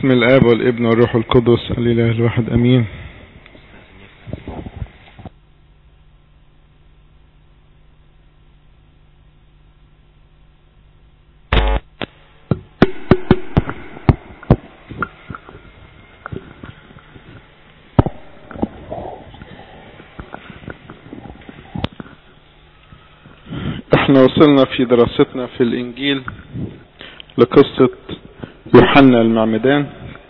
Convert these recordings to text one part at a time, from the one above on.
بسم الآب والابن والروح القدس الإله الواحد أمين احنا وصلنا في دراستنا في الانجيل لقصة يوحنا المعمدان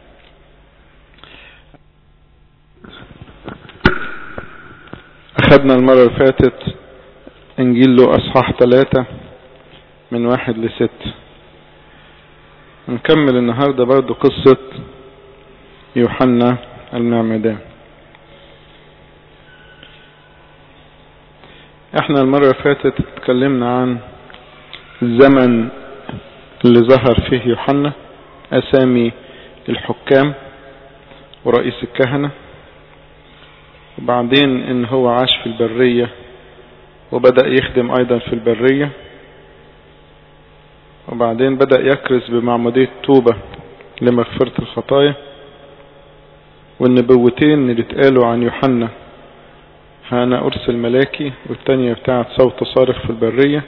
اخدنا المرة اللي فاتت انجيل له اصحاح ثلاثة من واحد لست نكمل النهاردة برضو قصة يوحنا المعمدان احنا المرة اللي فاتت اتكلمنا عن الزمن اللي ظهر فيه يوحنا اسامي الحكام ورئيس الكهنة وبعدين ان هو عاش في البرية وبدأ يخدم ايضا في البرية وبعدين بدأ يكرز بمعمودية توبة لمغفرة الخطايا والنبوتين اللي اتقالوا عن يوحنا أنا أرسل ملاكي والتانية بتاعت صوت صارخ في البرية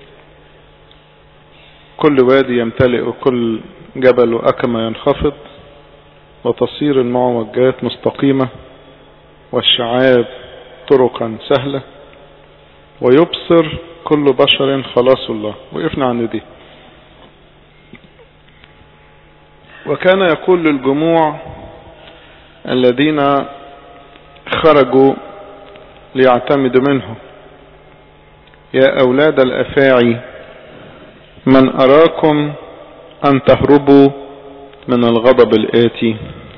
كل وادي يمتلئ وكل جبل وأكمة ينخفض وتصير المعوجات مستقيمة والشعاب طرقا سهلة ويبصر كل بشر خلاص الله وقفنا عند دي وكان يقول للجموع الذين خرجوا ليعتمدوا منه يا أولاد الأفاعي من أراكم أن تهربوا من الغضب الآتي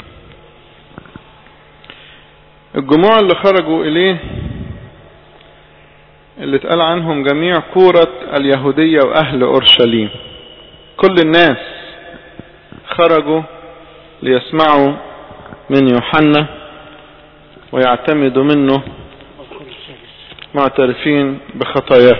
الجموع اللي خرجوا إليه اللي اتقال عنهم جميع كورة اليهودية وأهل أورشليم كل الناس خرجوا ليسمعوا من يوحنا ويعتمدوا منه معترفين بخطاياه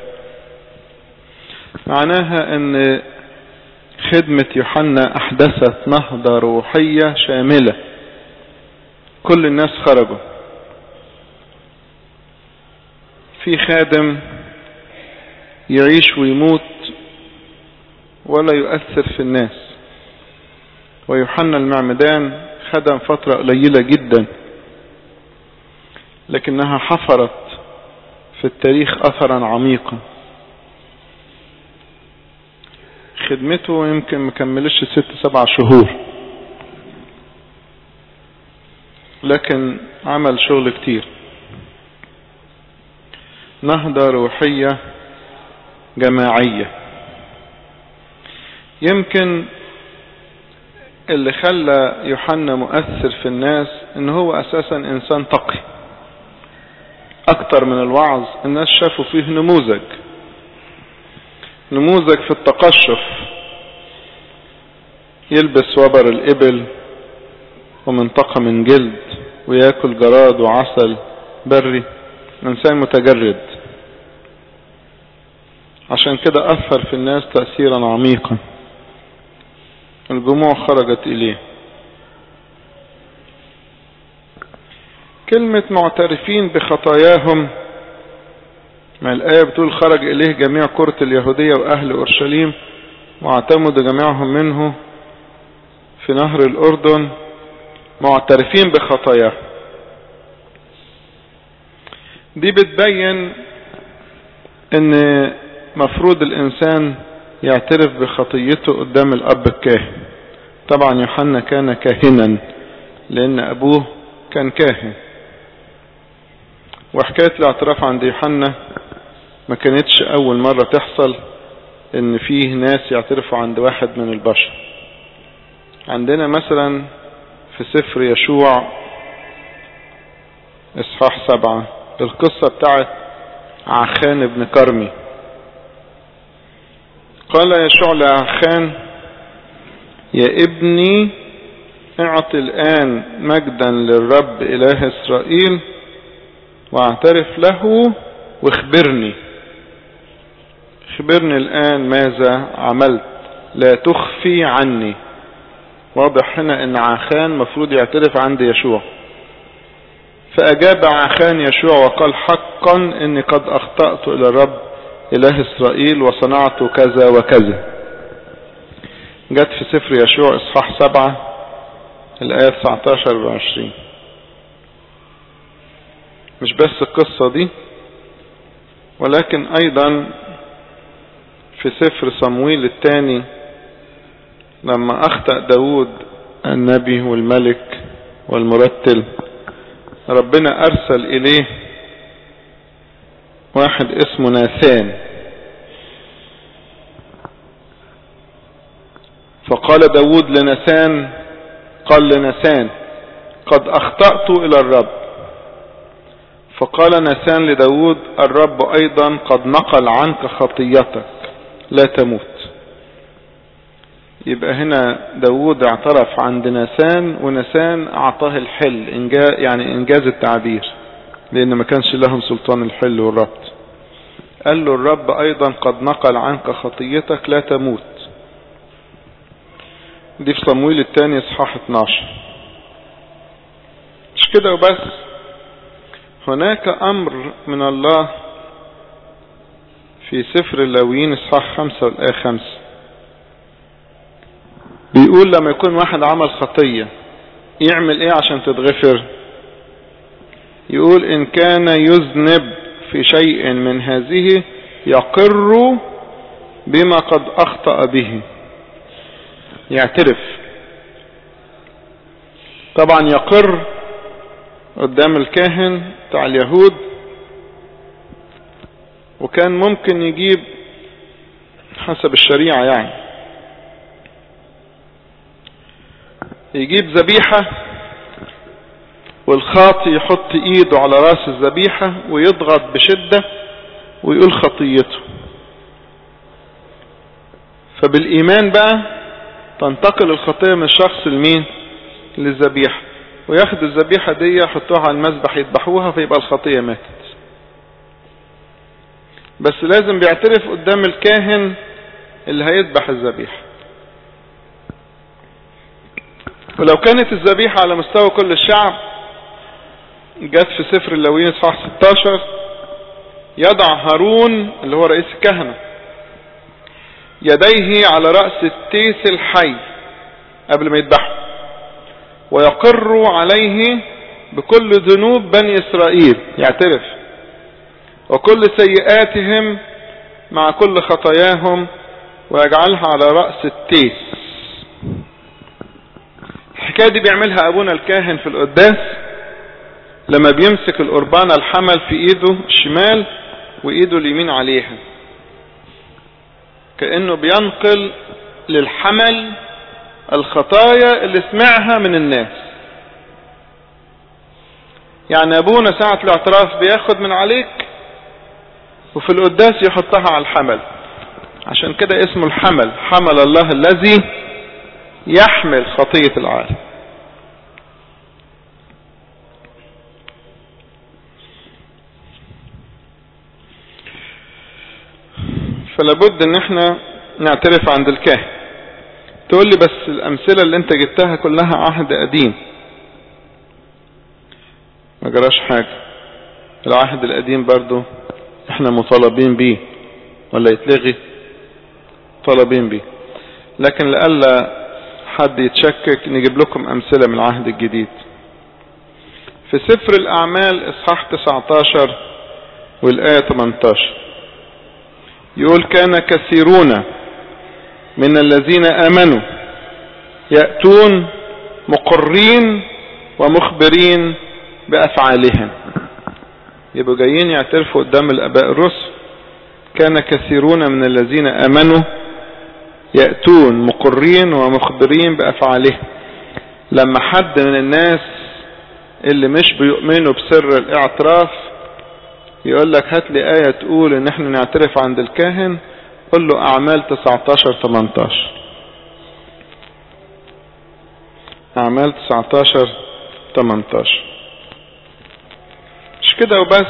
معناها ان خدمة يوحنا احدثت نهضة روحية شاملة كل الناس خرجوا في خادم يعيش ويموت ولا يؤثر في الناس ويوحنا المعمدان خدم فترة قليلة جدا لكنها حفرت في التاريخ اثرا عميقا خدمته يمكن مكملش ست سبع شهور لكن عمل شغل كتير نهضة روحية جماعية يمكن اللي خلى يوحنا مؤثر في الناس ان هو اساسا انسان تقي اكتر من الوعظ الناس شافوا فيه نموذج نموذج في التقشف يلبس وبر الابل ومنطقة من جلد وياكل جراد وعسل بري انسان متجرد عشان كده اثر في الناس تأثيرا عميقا الجموع خرجت اليه كلمة معترفين بخطاياهم ما الآية بتقول خرج إليه جميع كرة اليهودية وأهل أورشليم واعتمدوا جميعهم منه في نهر الأردن معترفين بخطاياه دي بتبين ان مفروض الانسان يعترف بخطيته قدام الاب الكاهن طبعا يوحنا كان كاهنا لان ابوه كان كاهن وحكاية الاعتراف عند يوحنا ما كانتش اول مرة تحصل ان فيه ناس يعترفوا عند واحد من البشر عندنا مثلا في سفر يشوع اصحاح سبعة القصة بتاعت عخان بن كرمي قال يشوع لعخان يا ابني اعط الآن مجدا للرب إله إسرائيل واعترف له واخبرني اخبرني الآن ماذا عملت لا تخفي عني واضح هنا ان عاخان مفروض يعترف عند يشوع فأجاب عاخان يشوع وقال حقا إني قد أخطأت إلى الرب إله إسرائيل وصنعت كذا وكذا جت في سفر يشوع إصحاح سبعة الآية 19 و 20 مش بس القصة دي ولكن أيضا في سفر صمويل الثاني لما أخطأ داود النبي والملك والمرتل ربنا أرسل إليه واحد اسمه ناثان فقال داود لناثان قال لناثان قد أخطأت إلى الرب فقال ناثان لداود الرب أيضا قد نقل عنك خطيتك لا تموت يبقى هنا داود اعترف عند ناسان وناسان اعطاه الحل إنجاز يعني انجاز التعبير لان ما كانش لهم سلطان الحل والربط قال له الرب ايضا قد نقل عنك خطيتك لا تموت دي في صمويل الثاني اصحاح 12 مش كده وبس هناك امر من الله في سفر اللاويين اصحاح خمسة والايه خمسة بيقول لما يكون واحد عمل خطية يعمل ايه عشان تتغفر يقول ان كان يذنب في شيء من هذه يقر بما قد اخطأ به يعترف طبعا يقر قدام الكاهن بتاع اليهود وكان ممكن يجيب حسب الشريعة يعني يجيب ذبيحة والخاطي يحط ايده على راس الذبيحة ويضغط بشدة ويقول خطيته فبالإيمان بقى تنتقل الخطية من الشخص لمين للذبيحة وياخد الذبيحة دي يحطوها على المذبح يذبحوها فيبقى الخطية ماتت بس لازم بيعترف قدام الكاهن اللي هيذبح الذبيحة ولو كانت الذبيحة على مستوى كل الشعب جت في سفر اللاويين اصحاح 16 يضع هارون اللي هو رئيس الكهنة يديه على رأس التيس الحي قبل ما يذبحه ويقر عليه بكل ذنوب بني إسرائيل يعترف وكل سيئاتهم مع كل خطاياهم ويجعلها على رأس التيس الحكاية دي بيعملها أبونا الكاهن في القداس لما بيمسك القربانة الحمل في ايده الشمال وايده اليمين عليها كأنه بينقل للحمل الخطايا اللي سمعها من الناس يعني ابونا ساعة الاعتراف بياخد من عليك وفي القداس يحطها على الحمل عشان كده اسمه الحمل حمل الله الذي يحمل خطية العالم فلابد ان احنا نعترف عند الكاهن تقول لي بس الامثلة اللي انت جبتها كلها عهد قديم ما جراش حاجة العهد القديم برضو احنا مطالبين بيه ولا يتلغي طالبين بيه لكن لألا حد يتشكك نجيب لكم امثلة من العهد الجديد في سفر الاعمال اصحاح 19 والايه 18 يقول كان كثيرون من الذين امنوا يأتون مقرين ومخبرين بافعالهم يبقوا جايين يعترفوا قدام الاباء الرسل كان كثيرون من الذين امنوا يأتون مقرين ومخبرين بأفعالهم لما حد من الناس اللي مش بيؤمنوا بسر الاعتراف يقول لك هات لي آية تقول ان احنا نعترف عند الكاهن قل له اعمال 19 18 اعمال 19 18 مش كده وبس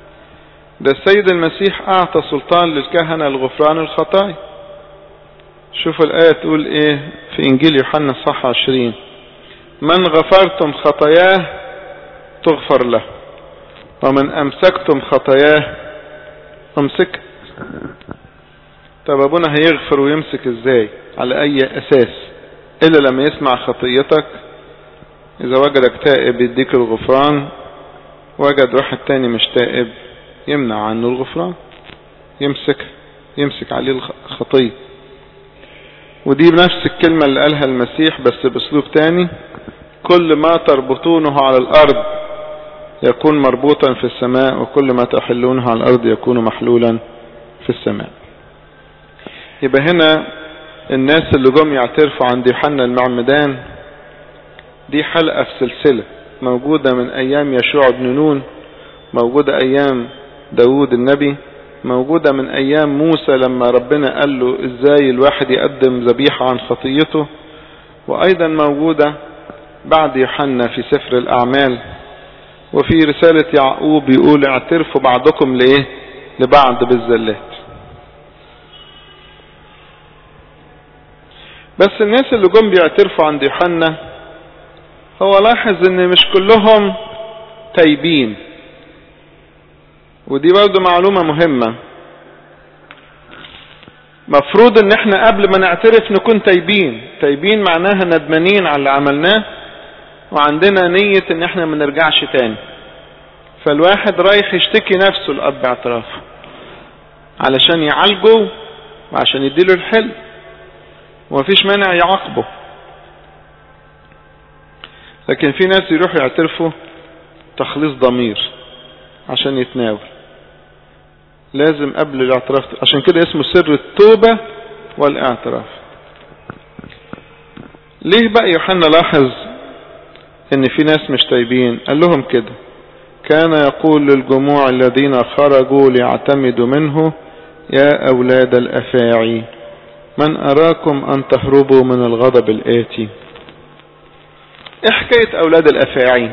ده السيد المسيح اعطى سلطان للكهنة لغفران الخطايا شوفوا الآية تقول ايه في انجيل يوحنا الصح عشرين من غفرتم خطاياه تغفر له ومن امسكتم خطاياه امسك طب ابونا هيغفر ويمسك ازاي على اي اساس الا لما يسمع خطيتك اذا وجدك تائب يديك الغفران وجد واحد تاني مش تائب يمنع عنه الغفران يمسك يمسك عليه الخطية ودي بنفس الكلمة اللي قالها المسيح بس باسلوب تاني كل ما تربطونه على الارض يكون مربوطا في السماء وكل ما تحلونه على الارض يكون محلولا في السماء يبقى هنا الناس اللي جم يعترفوا عند يوحنا المعمدان دي حلقة في سلسلة موجودة من ايام يشوع بن نون موجودة ايام داود النبي موجودة من ايام موسى لما ربنا قال له ازاي الواحد يقدم ذبيحة عن خطيته وايضا موجودة بعد يوحنا في سفر الاعمال وفي رسالة يعقوب يقول اعترفوا بعضكم لايه لبعض بالزلات بس الناس اللي جم بيعترفوا عند يوحنا هو لاحظ ان مش كلهم تايبين ودي برضه معلومة مهمة مفروض ان احنا قبل ما نعترف نكون تايبين تايبين معناها ندمانين على اللي عملناه وعندنا نية ان احنا ما نرجعش تاني فالواحد رايح يشتكي نفسه لأب اعترافه علشان يعالجه وعشان يديله الحل ومفيش مانع يعاقبه لكن في ناس يروحوا يعترفوا تخليص ضمير عشان يتناول لازم قبل الاعتراف عشان كده اسمه سر التوبة والاعتراف ليه بقى يوحنا لاحظ ان في ناس مش تايبين قال لهم كده كان يقول للجموع الذين خرجوا ليعتمدوا منه يا اولاد الافاعي من اراكم ان تهربوا من الغضب الاتي ايه حكاية اولاد الافاعي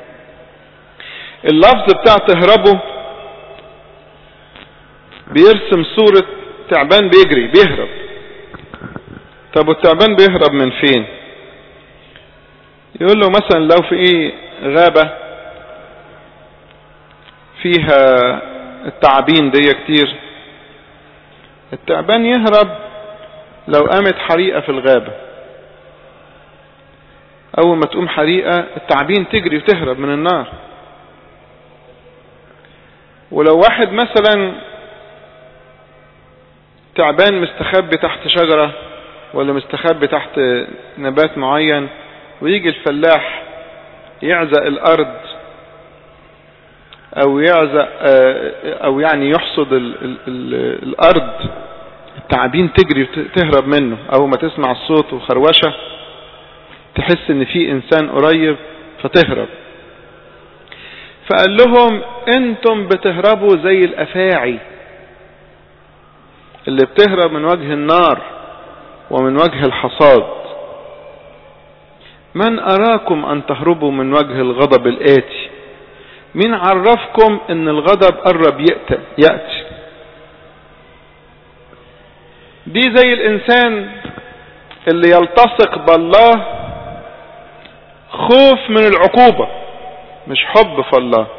اللفظ بتاع تهربوا بيرسم صورة تعبان بيجري بيهرب طب والتعبان بيهرب من فين يقول له مثلا لو في ايه غابة فيها التعابين دي كتير التعبان يهرب لو قامت حريقة في الغابة اول ما تقوم حريقة التعابين تجري وتهرب من النار ولو واحد مثلا تعبان مستخبي تحت شجرة ولا مستخبي تحت نبات معين ويجي الفلاح يعزق الارض او يعزق او يعني يحصد ال ال ال الارض التعابين تجري تهرب منه اول ما تسمع الصوت وخروشة تحس ان في انسان قريب فتهرب فقال لهم انتم بتهربوا زي الافاعي اللي بتهرب من وجه النار ومن وجه الحصاد من أراكم أن تهربوا من وجه الغضب الآتي مين عرفكم أن الغضب قرب يأتي دي زي الإنسان اللي يلتصق بالله خوف من العقوبة مش حب في الله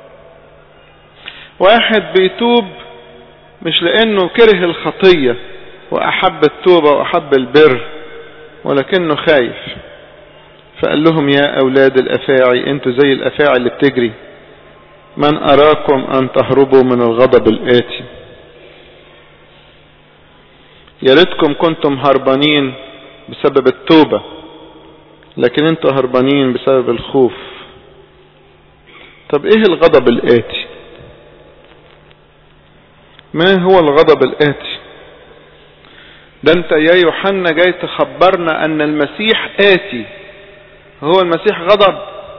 واحد بيتوب مش لأنه كره الخطية وأحب التوبة وأحب البر ولكنه خايف فقال لهم يا أولاد الأفاعي أنتوا زي الأفاعي اللي بتجري من أراكم أن تهربوا من الغضب الآتي يا ريتكم كنتم هربانين بسبب التوبة لكن انتوا هربانين بسبب الخوف طب ايه الغضب الآتي ما هو الغضب الآتي ده انت يا يوحنا جاي تخبرنا ان المسيح آتي هو المسيح غضب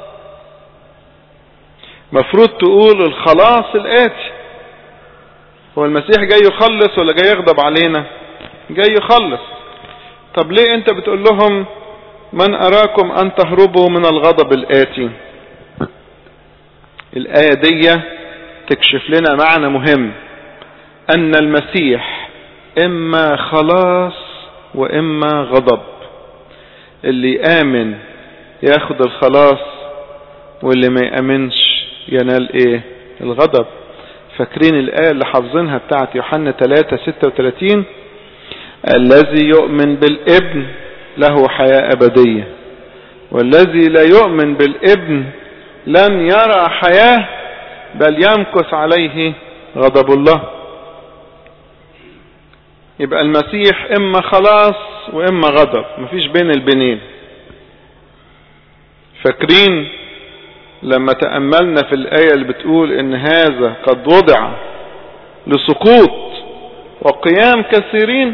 مفروض تقول الخلاص الآتي هو المسيح جاي يخلص ولا جاي يغضب علينا جاي يخلص طب ليه انت بتقول لهم من اراكم ان تهربوا من الغضب الآتي الآية دي تكشف لنا معنى مهم ان المسيح اما خلاص وإما غضب اللي آمن ياخد الخلاص واللي ما يأمنش ينال ايه الغضب فاكرين الآية اللي حافظينها بتاعت يوحنا 3 36 الذي يؤمن بالابن له حياة أبدية والذي لا يؤمن بالابن لن يرى حياة بل يمكث عليه غضب الله يبقى المسيح اما خلاص واما غضب مفيش بين البنين فاكرين لما تأملنا في الآية اللي بتقول ان هذا قد وضع لسقوط وقيام كثيرين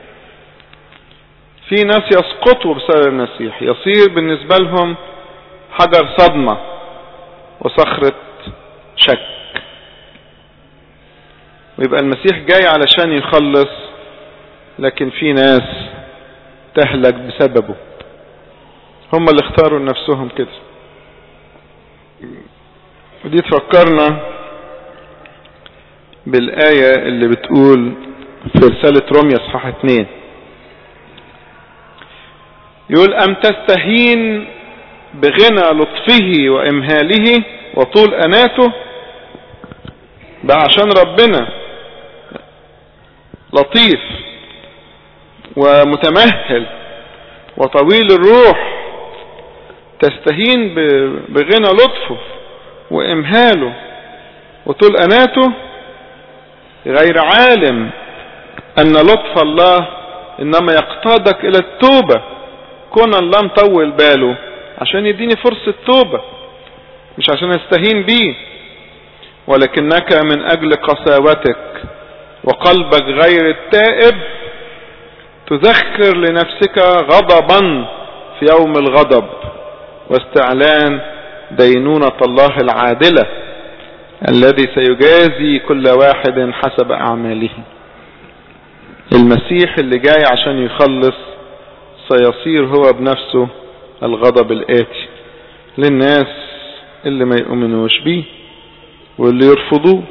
في ناس يسقطوا بسبب المسيح يصير بالنسبة لهم حجر صدمة وصخرة شك ويبقى المسيح جاي علشان يخلص لكن في ناس تهلك بسببه هم اللي اختاروا لنفسهم كده ودي تفكرنا بالآية اللي بتقول في رسالة روميا اصحاح اتنين يقول أم تستهين بغنى لطفه وإمهاله وطول أناته ده عشان ربنا لطيف ومتمهل وطويل الروح تستهين بغنى لطفه وإمهاله وطول أناته غير عالم أن لطف الله إنما يقتادك إلى التوبة كون الله مطول باله عشان يديني فرصة توبة مش عشان استهين بيه ولكنك من أجل قساوتك وقلبك غير التائب تذكر لنفسك غضبا في يوم الغضب واستعلان دينونة الله العادلة الذي سيجازي كل واحد حسب أعماله المسيح اللي جاي عشان يخلص سيصير هو بنفسه الغضب الآتي للناس اللي ما يؤمنوش بيه واللي يرفضوه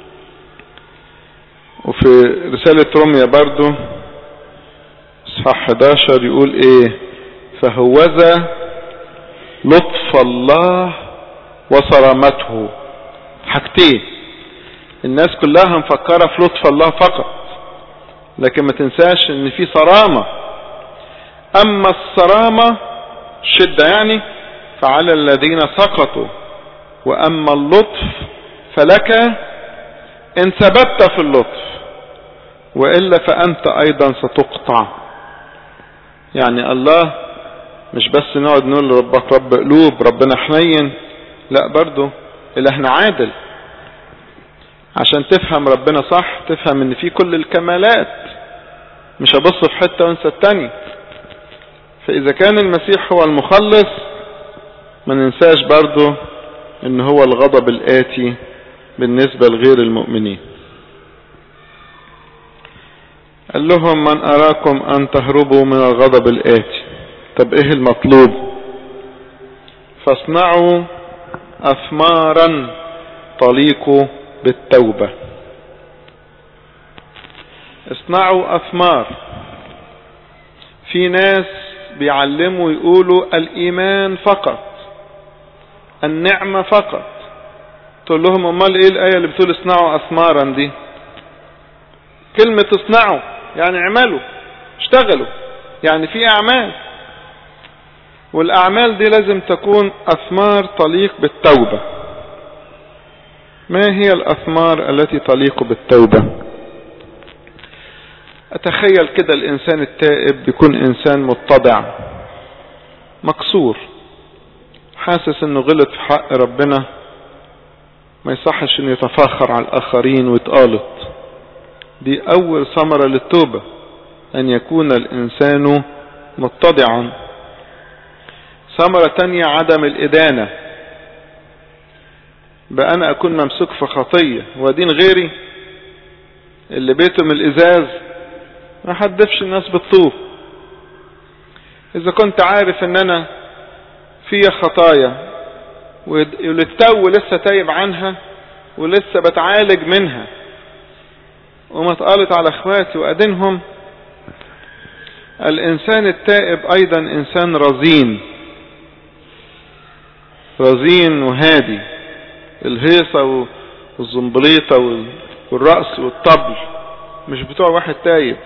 وفي رسالة روميا برضو اصحاح 11 يقول ايه فهوذا لطف الله وصرامته حاجتين الناس كلها مفكرة في لطف الله فقط لكن ما تنساش ان في صرامة اما الصرامة شدة يعني فعلى الذين سقطوا واما اللطف فلك ان ثبت في اللطف وإلا فأنت أيضا ستقطع يعني الله مش بس نقعد نقول ربك رب قلوب ربنا حنين لا برضو إلهنا عادل عشان تفهم ربنا صح تفهم ان في كل الكمالات مش هبص في حتة وانسى التاني فإذا كان المسيح هو المخلص ما ننساش برضو ان هو الغضب الآتي بالنسبة لغير المؤمنين قال لهم من أراكم أن تهربوا من الغضب الآتي طب إيه المطلوب فاصنعوا أثمارا تليق بالتوبة اصنعوا أثمار في ناس بيعلموا يقولوا الإيمان فقط النعمة فقط تقول لهم امال ايه الآية اللي بتقول اصنعوا أثمارا دي كلمة اصنعوا يعني اعملوا اشتغلوا يعني في اعمال والاعمال دي لازم تكون اثمار تليق بالتوبة ما هي الاثمار التي تليق بالتوبة اتخيل كده الانسان التائب بيكون انسان متضع مكسور حاسس انه غلط في حق ربنا ما يصحش انه يتفاخر على الاخرين ويتقالط دي اول ثمرة للتوبة ان يكون الانسان متضعا ثمرة تانية عدم الادانة بقى انا اكون ممسوك في خطية ودين غيري اللي بيته من الازاز ما حدفش الناس بالطوب اذا كنت عارف ان انا فيا خطايا وللتو لسه تايب عنها ولسه بتعالج منها وما اتقالت على اخواتي وادينهم الإنسان التائب أيضا إنسان رزين رزين وهادي الهيصة والزنبليطة والرأس والطبل مش بتوع واحد تايب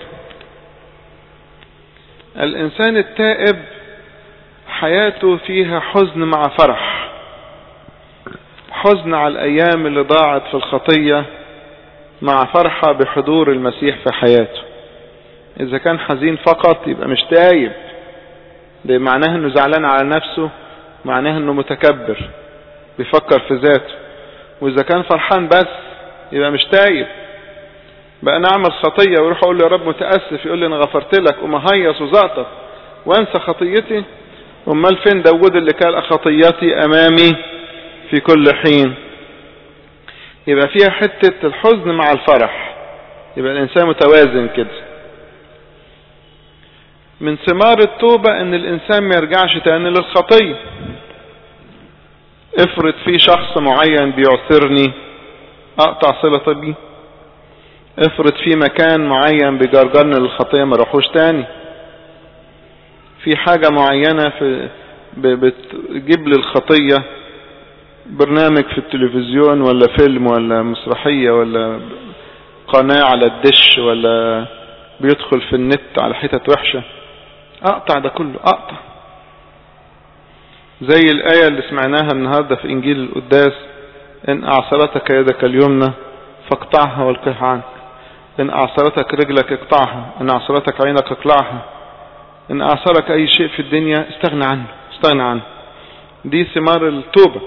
الإنسان التائب حياته فيها حزن مع فرح حزن على الأيام اللي ضاعت في الخطية مع فرحة بحضور المسيح في حياته إذا كان حزين فقط يبقى مش تايب ده معناه أنه زعلان على نفسه معناه أنه متكبر بيفكر في ذاته وإذا كان فرحان بس يبقى مش تايب بقى نعمل خطية ويروح أقول له يا رب متأسف يقول لي أنا غفرت لك ومهيص وزقطت وأنسى خطيتي أمال فين داود اللي قال خطيتي أمامي في كل حين يبقى فيها حتة الحزن مع الفرح يبقى الإنسان متوازن كده من ثمار التوبة ان الانسان ما يرجعش تاني للخطية افرض في شخص معين بيعثرني اقطع صلة بيه افرض في مكان معين بيجرجرني للخطية ما روحوش تاني في حاجة معينة في بتجيب لي الخطية برنامج في التلفزيون ولا فيلم ولا مسرحية ولا قناة على الدش ولا بيدخل في النت على حتت وحشة اقطع ده كله اقطع زي الآية اللي سمعناها النهاردة في انجيل القداس ان اعصرتك يدك اليمنى فاقطعها والقها عنك ان اعصرتك رجلك اقطعها ان اعصرتك عينك اقلعها ان اعصرك اي شيء في الدنيا استغنى عنه استغنى عنه دي ثمار التوبة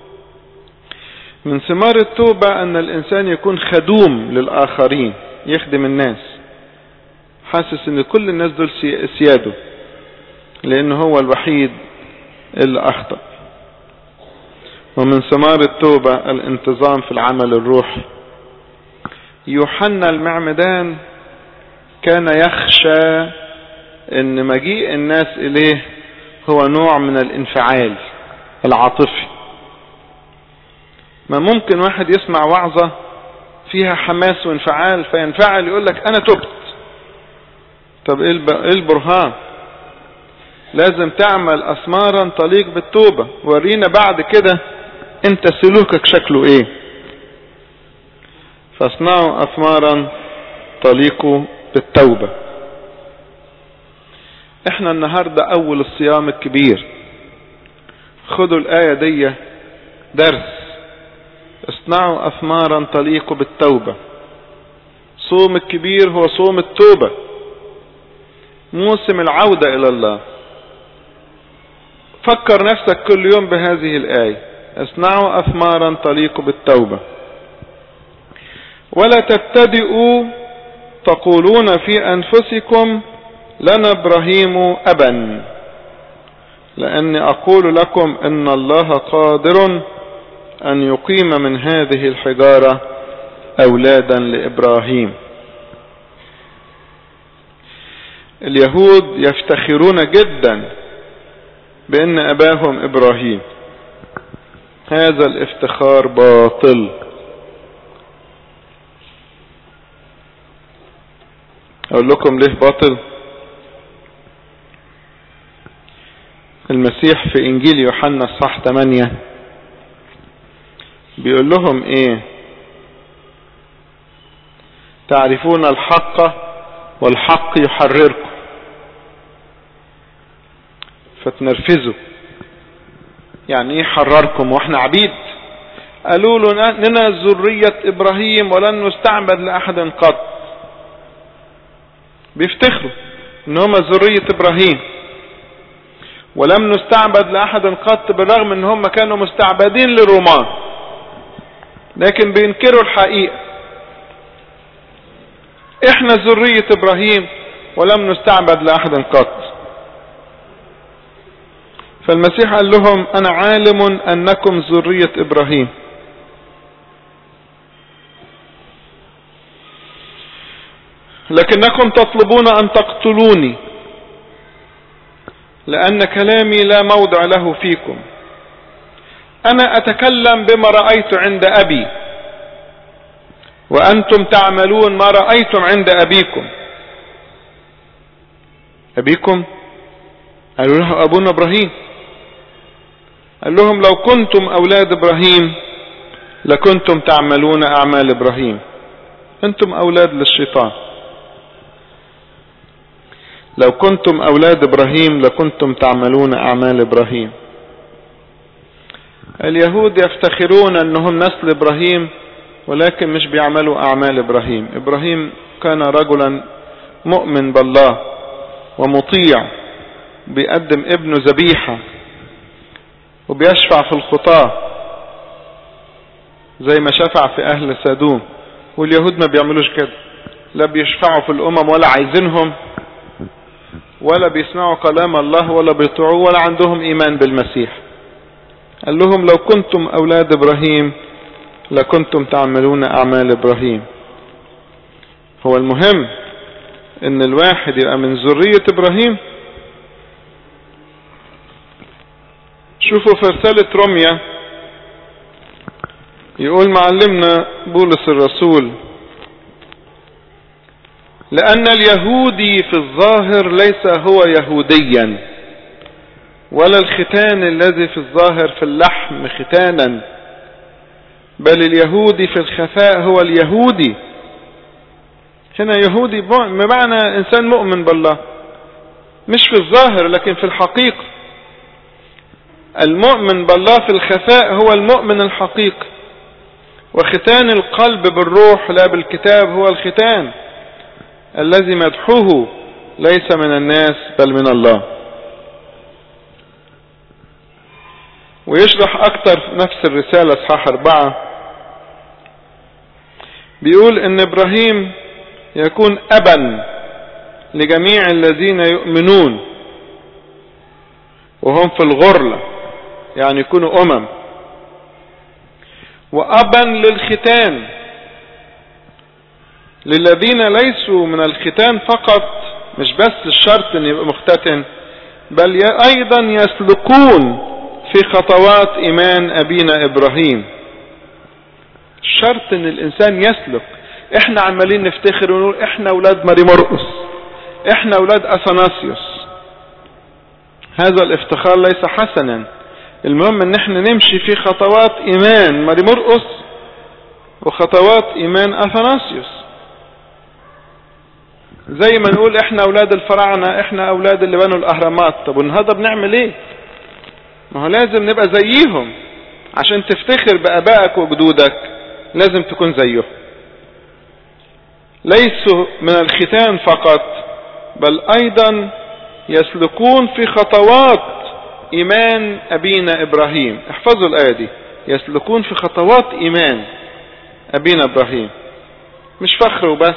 من ثمار التوبة ان الانسان يكون خدوم للاخرين يخدم الناس حاسس ان كل الناس دول سياده لان هو الوحيد اللي اخطأ ومن ثمار التوبة الانتظام في العمل الروحي يوحنا المعمدان كان يخشى ان مجيء الناس اليه هو نوع من الانفعال العاطفي ما ممكن واحد يسمع وعظة فيها حماس وانفعال فينفعل يقول لك انا تبت طب ايه البرهان لازم تعمل اسمارا تليق بالتوبة ورينا بعد كده انت سلوكك شكله ايه فاصنعوا اثمارا تليق بالتوبة احنا النهاردة اول الصيام الكبير خدوا الاية دي درس اصنعوا اثمارا تليق بالتوبة صوم الكبير هو صوم التوبة موسم العودة الى الله فكر نفسك كل يوم بهذه الآية اصنعوا أثمارا تليق بالتوبة ولا تبتدئوا تقولون في أنفسكم لنا إبراهيم أبا لأني أقول لكم إن الله قادر أن يقيم من هذه الحجارة أولادا لإبراهيم اليهود يفتخرون جدا بأن أباهم إبراهيم هذا الافتخار باطل أقول لكم ليه باطل المسيح في إنجيل يوحنا الصح 8 بيقول لهم إيه تعرفون الحق والحق يحرركم فتنرفزوا يعني ايه حرركم واحنا عبيد قالوا له لنا ذرية ابراهيم ولن نستعبد لاحد قط بيفتخروا ان هم ذرية ابراهيم ولم نستعبد لاحد قط بالرغم ان هم كانوا مستعبدين للرومان لكن بينكروا الحقيقة احنا ذرية ابراهيم ولم نستعبد لاحد قط فالمسيح قال لهم انا عالم انكم ذرية ابراهيم لكنكم تطلبون ان تقتلوني لان كلامي لا موضع له فيكم انا اتكلم بما رأيت عند ابي وانتم تعملون ما رأيتم عند ابيكم أبيكم قالوا له أبونا إبراهيم قال لهم لو كنتم أولاد إبراهيم لكنتم تعملون أعمال إبراهيم أنتم أولاد للشيطان لو كنتم أولاد إبراهيم لكنتم تعملون أعمال إبراهيم اليهود يفتخرون أنهم نسل إبراهيم ولكن مش بيعملوا أعمال إبراهيم إبراهيم كان رجلا مؤمن بالله ومطيع بيقدم ابنه ذبيحة وبيشفع في الخطاة زي ما شفع في أهل سادوم واليهود ما بيعملوش كده لا بيشفعوا في الأمم ولا عايزينهم ولا بيسمعوا كلام الله ولا بيطيعوه ولا عندهم إيمان بالمسيح قال لهم لو كنتم أولاد إبراهيم لكنتم تعملون أعمال إبراهيم هو المهم ان الواحد يبقى من ذرية إبراهيم شوفوا في رسالة روميا يقول معلمنا بولس الرسول لأن اليهودي في الظاهر ليس هو يهوديا ولا الختان الذي في الظاهر في اللحم ختانا بل اليهودي في الخفاء هو اليهودي هنا يهودي بمعنى إنسان مؤمن بالله مش في الظاهر لكن في الحقيقة المؤمن بالله في الخفاء هو المؤمن الحقيقي وختان القلب بالروح لا بالكتاب هو الختان الذي مدحوه ليس من الناس بل من الله ويشرح اكتر في نفس الرسالة اصحاح اربعة بيقول ان ابراهيم يكون ابا لجميع الذين يؤمنون وهم في الغرلة يعني يكونوا امم وابا للختان للذين ليسوا من الختان فقط مش بس الشرط ان يبقى مختتن بل ايضا يسلكون في خطوات ايمان ابينا ابراهيم الشرط ان الانسان يسلك احنا عمالين نفتخر ونقول احنا اولاد ماري مرقس احنا اولاد اثناسيوس هذا الافتخار ليس حسنا المهم ان احنا نمشي في خطوات ايمان ماري مرقس وخطوات ايمان اثناسيوس زي ما نقول احنا اولاد الفراعنة احنا اولاد اللي بنوا الاهرامات طب والنهارده بنعمل ايه ما هو لازم نبقى زيهم عشان تفتخر بابائك وجدودك لازم تكون زيهم ليسوا من الختان فقط بل ايضا يسلكون في خطوات ايمان ابينا ابراهيم احفظوا الايه دي يسلكون في خطوات ايمان ابينا ابراهيم مش فخر وبس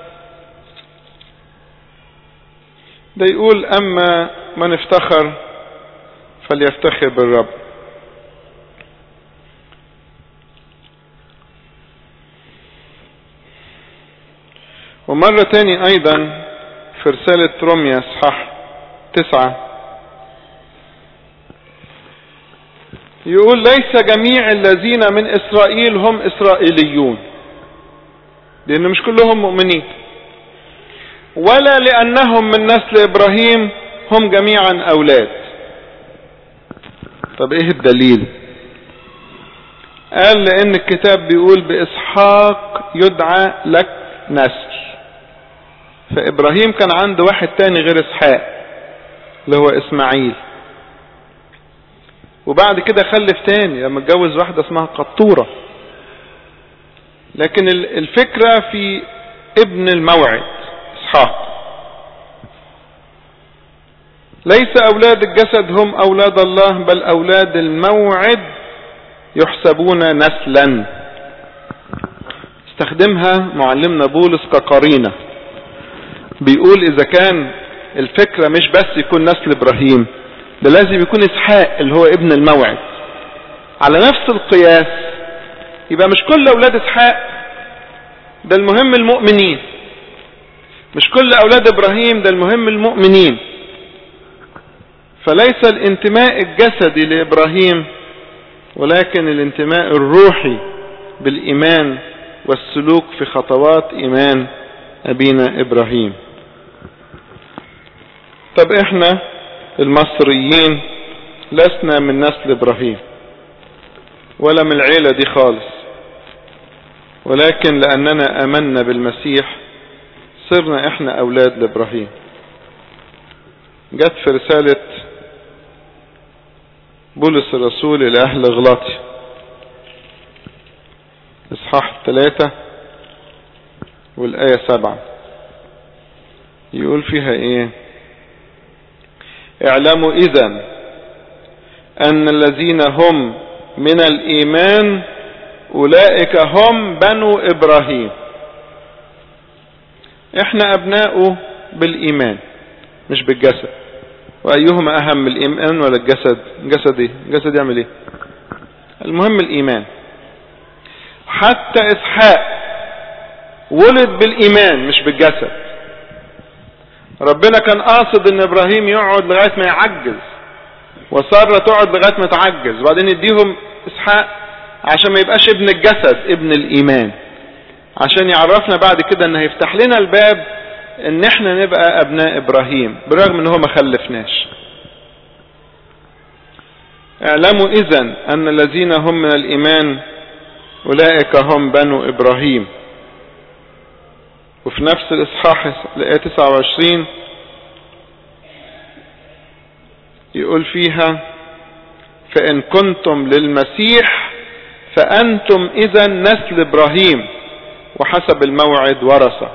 ده يقول اما من افتخر فليفتخر بالرب ومرة تاني ايضا في رسالة روميا اصحاح تسعة يقول ليس جميع الذين من اسرائيل هم اسرائيليون لان مش كلهم مؤمنين ولا لانهم من نسل ابراهيم هم جميعا اولاد طب ايه الدليل قال لان الكتاب بيقول باسحاق يدعى لك نسل فابراهيم كان عنده واحد تاني غير اسحاق اللي هو اسماعيل وبعد كده خلف تاني لما اتجوز واحدة اسمها قطورة لكن الفكرة في ابن الموعد اسحاق ليس اولاد الجسد هم اولاد الله بل اولاد الموعد يحسبون نسلا استخدمها معلمنا بولس كقرينة بيقول اذا كان الفكرة مش بس يكون نسل ابراهيم ده لازم يكون اسحاق اللي هو ابن الموعد على نفس القياس يبقى مش كل اولاد اسحاق ده المهم المؤمنين مش كل اولاد ابراهيم ده المهم المؤمنين فليس الانتماء الجسدي لابراهيم ولكن الانتماء الروحي بالايمان والسلوك في خطوات ايمان ابينا ابراهيم طب احنا المصريين لسنا من نسل ابراهيم ولا من العيلة دي خالص ولكن لاننا امنا بالمسيح صرنا احنا اولاد لابراهيم جت في رسالة بولس الرسول الى اهل غلاطي اصحاح ثلاثة والاية سبعة يقول فيها ايه اعلموا اذا ان الذين هم من الايمان اولئك هم بنو ابراهيم احنا ابناؤه بالايمان مش بالجسد وايهما اهم الايمان ولا الجسد الجسد ايه الجسد يعمل ايه المهم الايمان حتى اسحاق ولد بالايمان مش بالجسد ربنا كان قاصد ان ابراهيم يقعد لغاية ما يعجز وسارة تقعد لغاية ما تعجز وبعدين يديهم اسحاق عشان ما يبقاش ابن الجسد ابن الايمان عشان يعرفنا بعد كده ان هيفتح لنا الباب ان احنا نبقى ابناء ابراهيم برغم ان هو ما خلفناش اعلموا اذا ان الذين هم من الايمان اولئك هم بنو ابراهيم وفي نفس الاصحاح الايه 29 يقول فيها فان كنتم للمسيح فانتم اذا نسل ابراهيم وحسب الموعد ورثه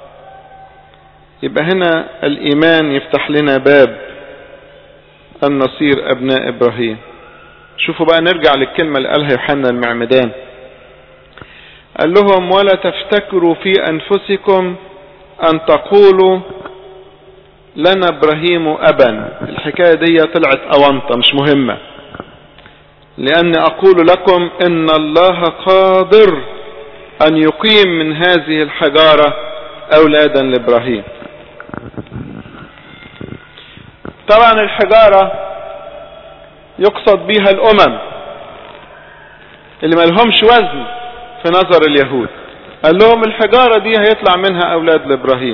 يبقى هنا الايمان يفتح لنا باب ان نصير ابناء ابراهيم شوفوا بقى نرجع للكلمة اللي قالها يوحنا المعمدان قال لهم ولا تفتكروا في انفسكم ان تقولوا لنا ابراهيم ابا الحكاية دي طلعت اونطة مش مهمة لاني اقول لكم ان الله قادر ان يقيم من هذه الحجارة اولادا لابراهيم طبعا الحجارة يقصد بها الامم اللي ما لهمش وزن في نظر اليهود قال لهم الحجارة دي هيطلع منها اولاد لابراهيم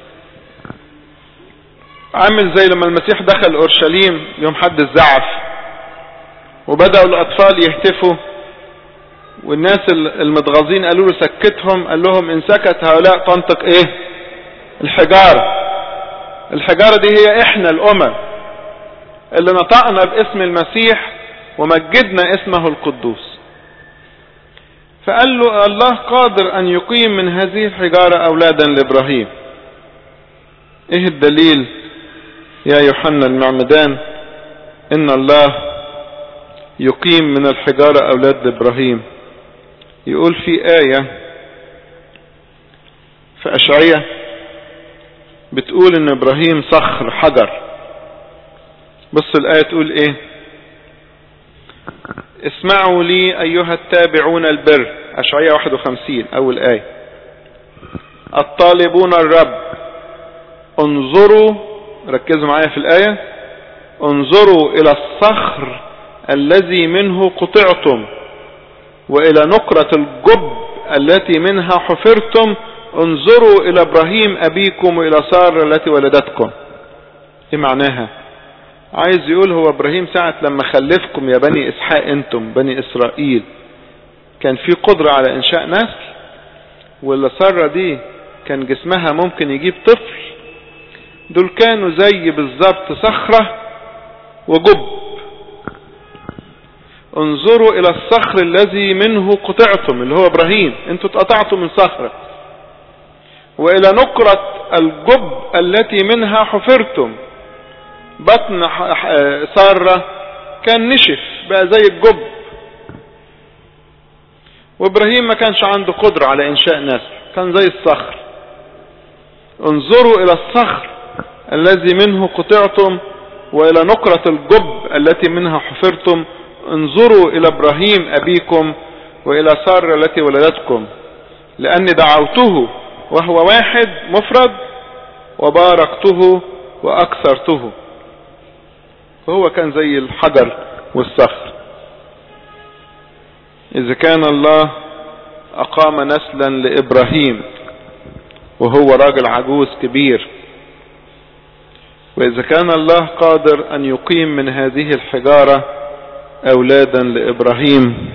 عامل زي لما المسيح دخل اورشليم يوم حد الزعف وبدأوا الاطفال يهتفوا والناس المتغاظين قالوا له سكتهم قال لهم ان سكت هؤلاء تنطق ايه الحجارة الحجارة دي هي احنا الامم اللي نطقنا باسم المسيح ومجدنا اسمه القدوس فقال له الله قادر ان يقيم من هذه الحجارة اولادا لابراهيم ايه الدليل يا يوحنا المعمدان ان الله يقيم من الحجارة اولاد لابراهيم يقول في آية في أشعية بتقول ان ابراهيم صخر حجر بص الآية تقول ايه اسمعوا لي ايها التابعون البر اشعية 51 اول آية الطالبون الرب انظروا ركزوا معايا في الآية انظروا الى الصخر الذي منه قطعتم والى نقرة الجب التي منها حفرتم انظروا الى ابراهيم ابيكم والى سارة التي ولدتكم ايه معناها عايز يقول هو ابراهيم ساعة لما خلفكم يا بني اسحاق انتم بني اسرائيل كان في قدرة على انشاء نسل ولا سارة دي كان جسمها ممكن يجيب طفل دول كانوا زي بالظبط صخرة وجب انظروا الى الصخر الذي منه قطعتم اللي هو ابراهيم انتوا اتقطعتوا من صخرة والى نقرة الجب التي منها حفرتم بطن سارة كان نشف بقى زي الجب وابراهيم ما كانش عنده قدرة على انشاء نسل كان زي الصخر انظروا الى الصخر الذي منه قطعتم والى نقرة الجب التي منها حفرتم انظروا الى ابراهيم ابيكم والى سارة التي ولدتكم لاني دعوته وهو واحد مفرد وباركته واكثرته فهو كان زي الحجر والصخر اذا كان الله اقام نسلا لابراهيم وهو راجل عجوز كبير وإذا كان الله قادر أن يقيم من هذه الحجارة أولادا لإبراهيم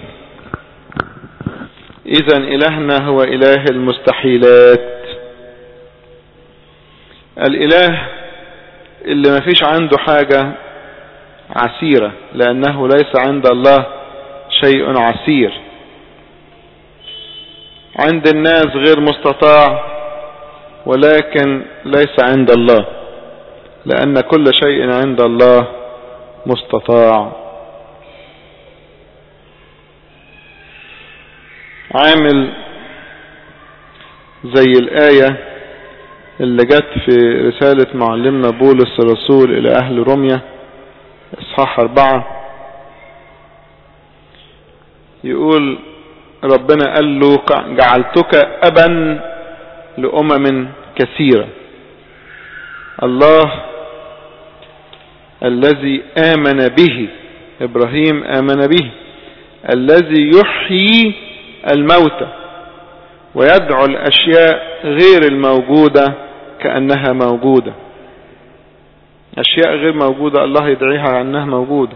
إذا إلهنا هو إله المستحيلات الإله اللي ما فيش عنده حاجة عسيرة لأنه ليس عند الله شيء عسير عند الناس غير مستطاع ولكن ليس عند الله لأن كل شيء عند الله مستطاع عامل زي الآية اللي جت في رسالة معلمنا بولس الرسول إلى أهل روميا إصحاح أربعة يقول ربنا قال له جعلتك أبا لأمم كثيرة الله الذي آمن به إبراهيم آمن به الذي يحيي الموتى ويدعو الأشياء غير الموجودة كأنها موجودة أشياء غير موجودة الله يدعيها أنها موجودة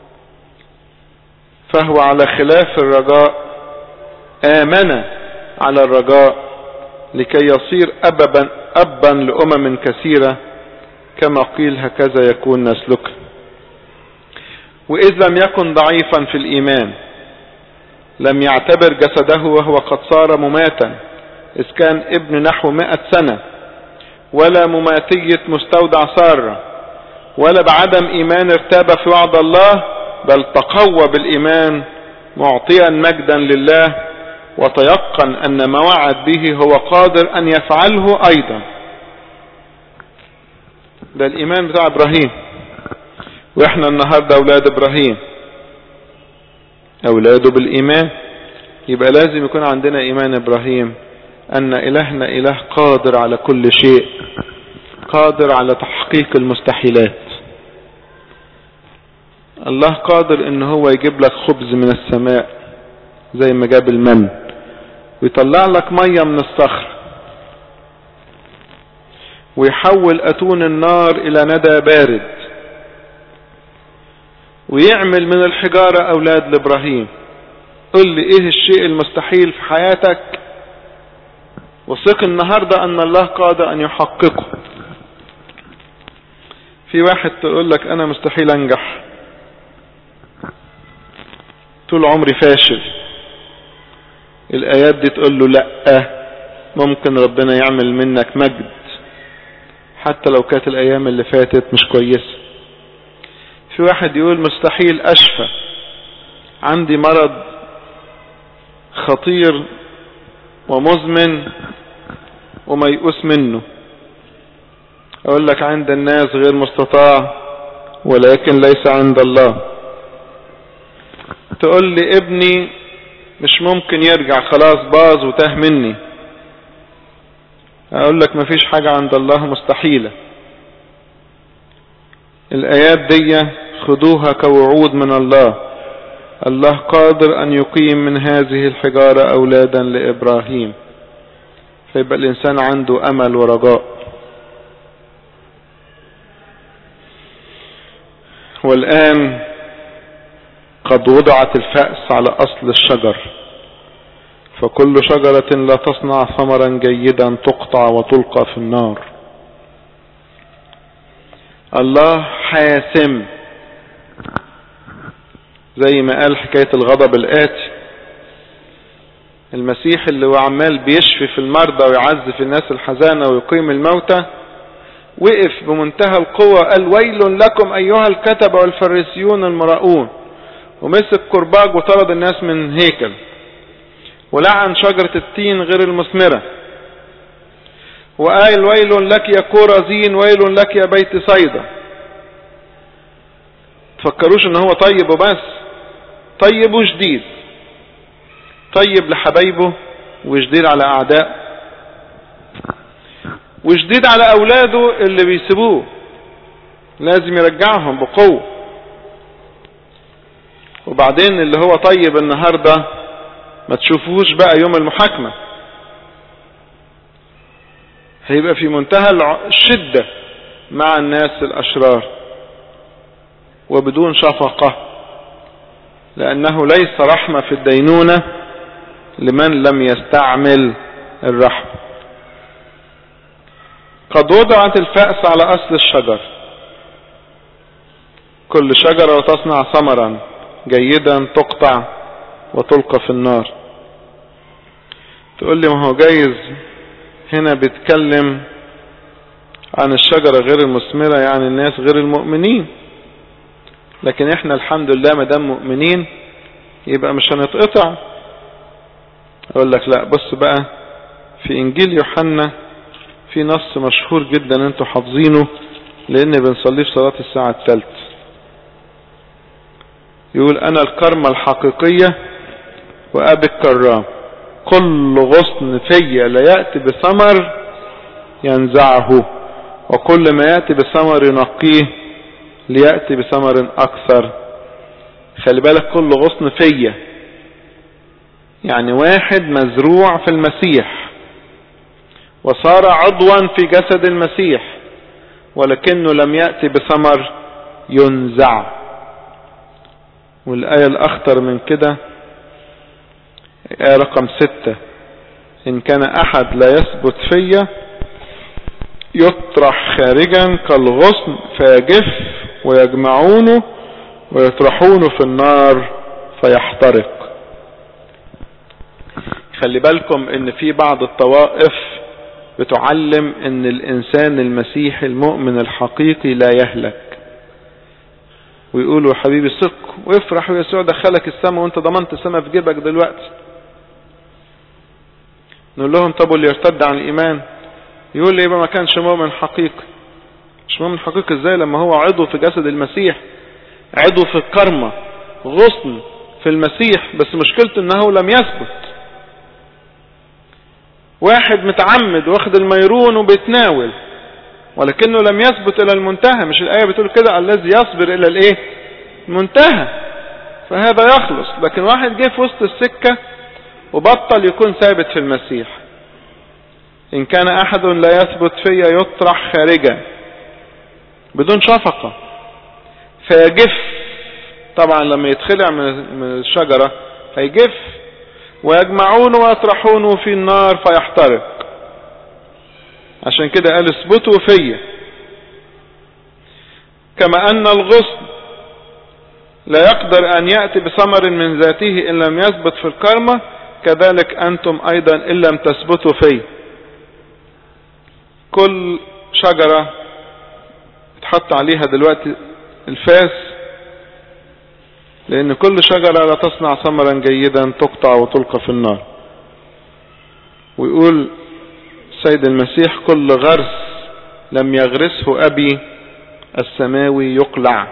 فهو على خلاف الرجاء آمن على الرجاء لكي يصير أبا, أبا لأمم كثيرة كما قيل هكذا يكون نسلك وإذ لم يكن ضعيفا في الإيمان لم يعتبر جسده وهو قد صار مماتا إذ كان ابن نحو مئة سنة ولا مماتية مستودع سارة ولا بعدم إيمان ارتاب في وعد الله بل تقوى بالإيمان معطيا مجدا لله وتيقن أن ما وعد به هو قادر أن يفعله أيضا ده الإيمان بتاع إبراهيم وإحنا النهاردة أولاد إبراهيم أولاده بالإيمان يبقى لازم يكون عندنا إيمان إبراهيم أن إلهنا إله قادر على كل شيء قادر على تحقيق المستحيلات الله قادر ان هو يجيب لك خبز من السماء زي ما جاب المن ويطلع لك مية من الصخر ويحول أتون النار إلى ندى بارد ويعمل من الحجارة أولاد لإبراهيم قل لي إيه الشيء المستحيل في حياتك وثق النهاردة أن الله قادر أن يحققه في واحد تقول لك أنا مستحيل أنجح طول عمري فاشل الآيات دي تقول له لأ ممكن ربنا يعمل منك مجد حتى لو كانت الأيام اللي فاتت مش كويسة في واحد يقول مستحيل أشفى عندي مرض خطير ومزمن وميؤوس منه أقول لك عند الناس غير مستطاع ولكن ليس عند الله تقول لي ابني مش ممكن يرجع خلاص باظ وتاه مني اقول لك مفيش حاجة عند الله مستحيلة الايات دي خدوها كوعود من الله الله قادر ان يقيم من هذه الحجارة اولادا لابراهيم فيبقى الانسان عنده امل ورجاء والان قد وضعت الفأس على أصل الشجر فكل شجرة لا تصنع ثمرا جيدا تقطع وتلقى في النار الله حاسم زي ما قال حكاية الغضب الآتي المسيح اللي هو عمال بيشفي في المرضى ويعزف الناس الحزانة ويقيم الموتى وقف بمنتهى القوة قال ويل لكم أيها الكتب والفريسيون المراؤون ومسك كرباج وطرد الناس من هيكل ولعن شجرة التين غير المثمرة وقال ويل لك يا كورزين ويل لك يا بيت صيدا تفكروش ان هو طيب وبس طيب وشديد طيب لحبايبه وشديد على اعداء وشديد على اولاده اللي بيسيبوه لازم يرجعهم بقوه وبعدين اللي هو طيب النهاردة ما تشوفوش بقى يوم المحاكمة هيبقى في منتهى الشدة مع الناس الأشرار وبدون شفقة لأنه ليس رحمة في الدينونة لمن لم يستعمل الرحمة قد وضعت الفأس على أصل الشجر كل شجرة تصنع ثمرا جيدا تقطع وتلقى في النار تقول لي ما هو جايز هنا بيتكلم عن الشجرة غير المثمرة يعني الناس غير المؤمنين لكن احنا الحمد لله ما دام مؤمنين يبقى مش هنتقطع اقول لك لا بص بقى في انجيل يوحنا في نص مشهور جدا انتوا حافظينه لان بنصليه في صلاة الساعة الثالثة يقول انا الكرمة الحقيقية وابي الكرام كل غصن فيا لا يأتي بثمر ينزعه وكل ما يأتي بثمر ينقيه ليأتي بثمر أكثر خلي بالك كل غصن فيا يعني واحد مزروع في المسيح وصار عضوا في جسد المسيح ولكنه لم يأتي بثمر ينزع والآية الأخطر من كده آية رقم ستة إن كان أحد لا يثبت فيا يطرح خارجا كالغصن فيجف ويجمعونه ويطرحونه في النار فيحترق خلي بالكم ان في بعض الطوائف بتعلم ان الانسان المسيحي المؤمن الحقيقي لا يهلك ويقولوا حبيبي ثق وافرح ويسوع دخلك السماء وانت ضمنت السماء في جيبك دلوقتي نقول لهم طب واللي يرتد عن الايمان يقول لي يبقى ما كانش مؤمن حقيقي مش مؤمن حقيقي ازاي لما هو عضو في جسد المسيح عضو في الكرمة غصن في المسيح بس مشكلته انه لم يثبت واحد متعمد واخد الميرون وبيتناول ولكنه لم يثبت الى المنتهى مش الايه بتقول كده الذي يصبر الى الايه المنتهى فهذا يخلص لكن واحد جه في وسط السكه وبطل يكون ثابت في المسيح إن كان أحد لا يثبت فيا يطرح خارجا بدون شفقة فيجف طبعا لما يتخلع من الشجرة هيجف ويجمعونه ويطرحونه في النار فيحترق عشان كده قال اثبتوا فيا كما أن الغصن لا يقدر أن يأتي بثمر من ذاته إن لم يثبت في الكرمة كذلك أنتم أيضا إن لم تثبتوا فيه كل شجرة تحط عليها دلوقتي الفاس لأن كل شجرة لا تصنع ثمرا جيدا تقطع وتلقى في النار ويقول سيد المسيح كل غرس لم يغرسه أبي السماوي يقلع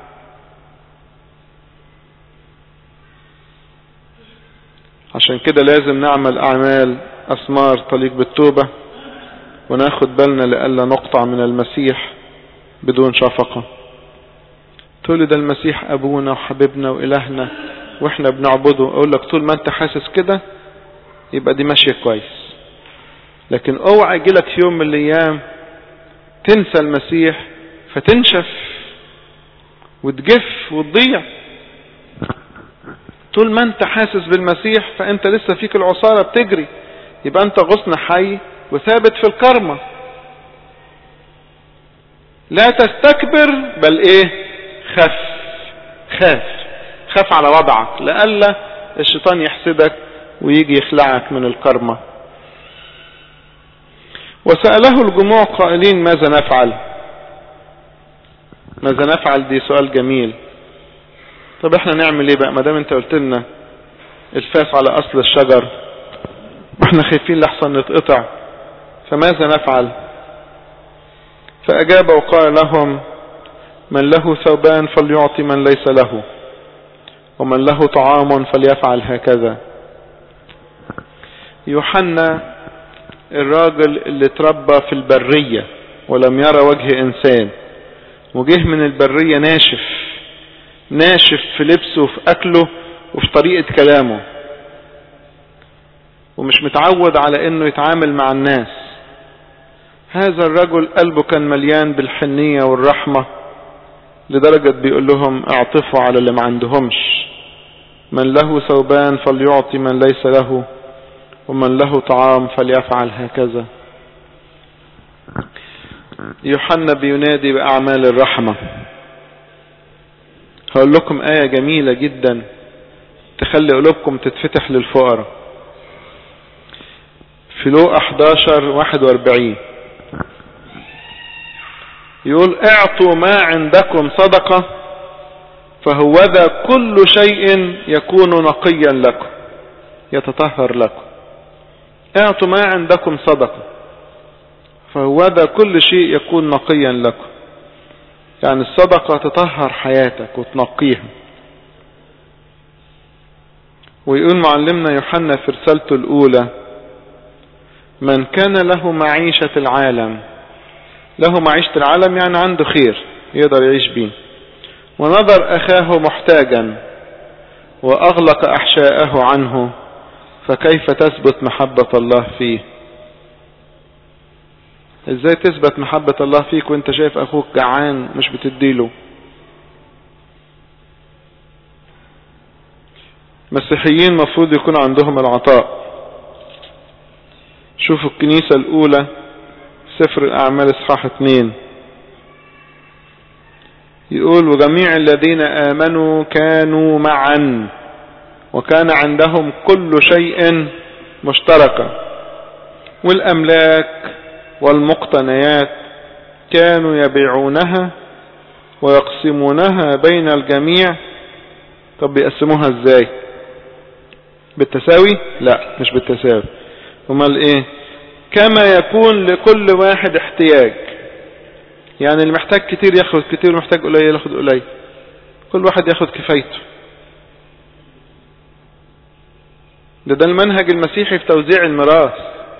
عشان كده لازم نعمل أعمال أثمار تليق بالتوبة وناخد بالنا لألا نقطع من المسيح بدون شفقة تقول ده المسيح أبونا وحبيبنا وإلهنا وإحنا بنعبده أقول لك طول ما أنت حاسس كده يبقى دي ماشية كويس لكن اوعى يجيلك في يوم من الأيام تنسى المسيح فتنشف وتجف وتضيع طول ما انت حاسس بالمسيح فانت لسه فيك العصارة بتجري يبقى انت غصن حي وثابت في الكرمة لا تستكبر بل ايه خف خاف خاف على وضعك لألا الشيطان يحسدك ويجي يخلعك من الكرمة وسأله الجموع قائلين ماذا نفعل ماذا نفعل دي سؤال جميل طب احنا نعمل ايه بقى ما دام انت قلت لنا الفاس على اصل الشجر واحنا خايفين لحسن نتقطع فماذا نفعل فأجاب وقال لهم من له ثوبان فليعطي من ليس له ومن له طعام فليفعل هكذا يوحنا الراجل اللي تربى في البرية ولم يرى وجه إنسان وجه من البرية ناشف ناشف في لبسه وفي أكله وفي طريقة كلامه ومش متعود على انه يتعامل مع الناس هذا الرجل قلبه كان مليان بالحنية والرحمة لدرجة بيقول لهم اعطفوا على اللي ما عندهمش من له ثوبان فليعطي من ليس له ومن له طعام فليفعل هكذا يوحنا بينادي بأعمال الرحمة هقول لكم آية جميلة جدا تخلي قلوبكم تتفتح للفقراء في لو 11 41 يقول اعطوا ما عندكم صدقة فهوذا كل شيء يكون نقيا لكم يتطهر لكم اعطوا ما عندكم صدقة فهوذا كل شيء يكون نقيا لكم يعني الصدقة تطهر حياتك وتنقيها ويقول معلمنا يوحنا في رسالته الأولى من كان له معيشة العالم له معيشة العالم يعني عنده خير يقدر يعيش بيه ونظر أخاه محتاجا وأغلق أحشاءه عنه فكيف تثبت محبة الله فيه ازاي تثبت محبة الله فيك وانت شايف اخوك جعان مش بتديله مسيحيين مفروض يكون عندهم العطاء شوفوا الكنيسة الاولى سفر الاعمال اصحاح اتنين يقول وجميع الذين امنوا كانوا معا وكان عندهم كل شيء مشتركا والاملاك والمقتنيات كانوا يبيعونها ويقسمونها بين الجميع طب بيقسموها ازاي بالتساوي لا مش بالتساوي امال ايه كما يكون لكل واحد احتياج يعني اللي محتاج كتير ياخد كتير محتاج قليل ياخد قليل كل واحد ياخد كفايته ده ده المنهج المسيحي في توزيع الميراث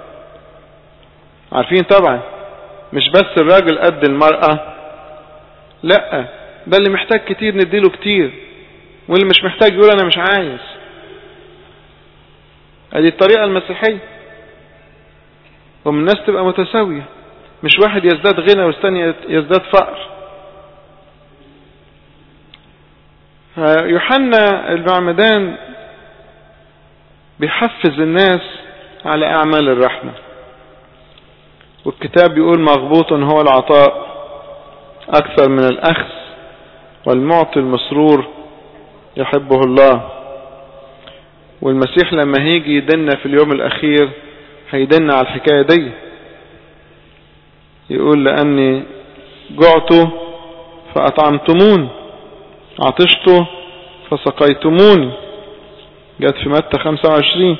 عارفين طبعا مش بس الراجل قد المرأة لا ده اللي محتاج كتير نديله كتير واللي مش محتاج يقول انا مش عايز ادي الطريقة المسيحية ومن الناس تبقى متساوية مش واحد يزداد غنى والثاني يزداد فقر يوحنا المعمدان بيحفز الناس على اعمال الرحمه والكتاب بيقول مغبوط هو العطاء أكثر من الأخذ والمعطي المسرور يحبه الله والمسيح لما هيجي يدنا في اليوم الأخير هيدنا على الحكاية دي يقول لأني جعت فأطعمتمون عطشت فسقيتموني جت في متى 25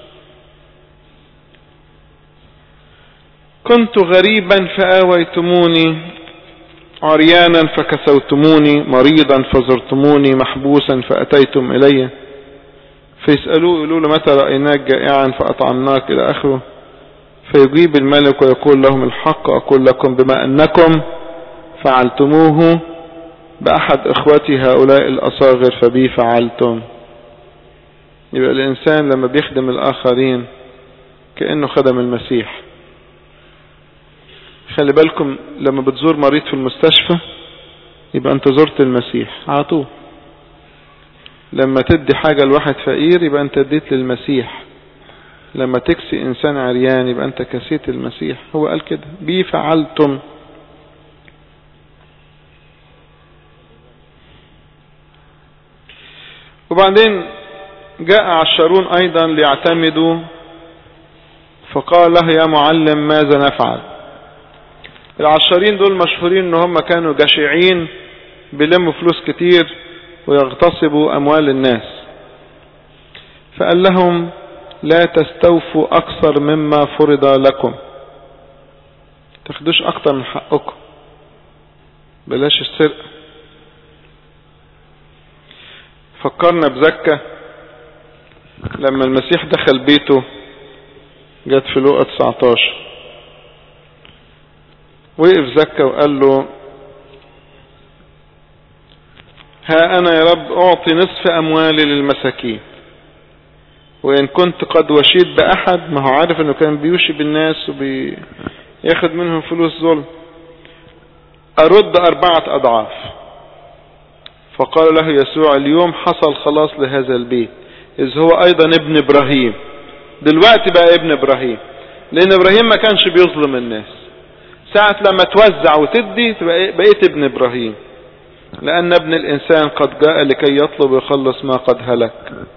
كنت غريبا فآويتموني عريانا فكسوتموني مريضا فزرتموني محبوسا فأتيتم إلي فيسألوه يقولوا له متى رأيناك جائعا فأطعمناك إلى آخره فيجيب الملك ويقول لهم الحق أقول لكم بما أنكم فعلتموه بأحد إخوتي هؤلاء الأصاغر فبي فعلتم يبقى الإنسان لما بيخدم الآخرين كأنه خدم المسيح خلي بالكم لما بتزور مريض في المستشفى يبقى انت زرت المسيح على طول لما تدي حاجة لواحد فقير يبقى انت اديت للمسيح لما تكسي انسان عريان يبقى انت كسيت المسيح هو قال كده بي فعلتم وبعدين جاء عشرون ايضا ليعتمدوا فقال له يا معلم ماذا نفعل العشرين دول مشهورين ان هم كانوا جشعين بيلموا فلوس كتير ويغتصبوا اموال الناس فقال لهم لا تستوفوا اكثر مما فرض لكم تاخدوش اكتر من حقكم بلاش السرقة فكرنا بزكة لما المسيح دخل بيته جت في لوقا 19 وقف زكا وقال له ها أنا يا رب أعطي نصف أموالي للمساكين وإن كنت قد وشيت بأحد ما هو عارف أنه كان بيوشي بالناس وبي ياخد منهم فلوس ظلم أرد أربعة أضعاف فقال له يسوع اليوم حصل خلاص لهذا البيت إذ هو أيضا ابن إبراهيم دلوقتي بقى ابن إبراهيم لأن إبراهيم ما كانش بيظلم الناس ساعة لما توزع وتدي بقيت ابن إبراهيم لأن ابن الإنسان قد جاء لكي يطلب ويخلص ما قد هلك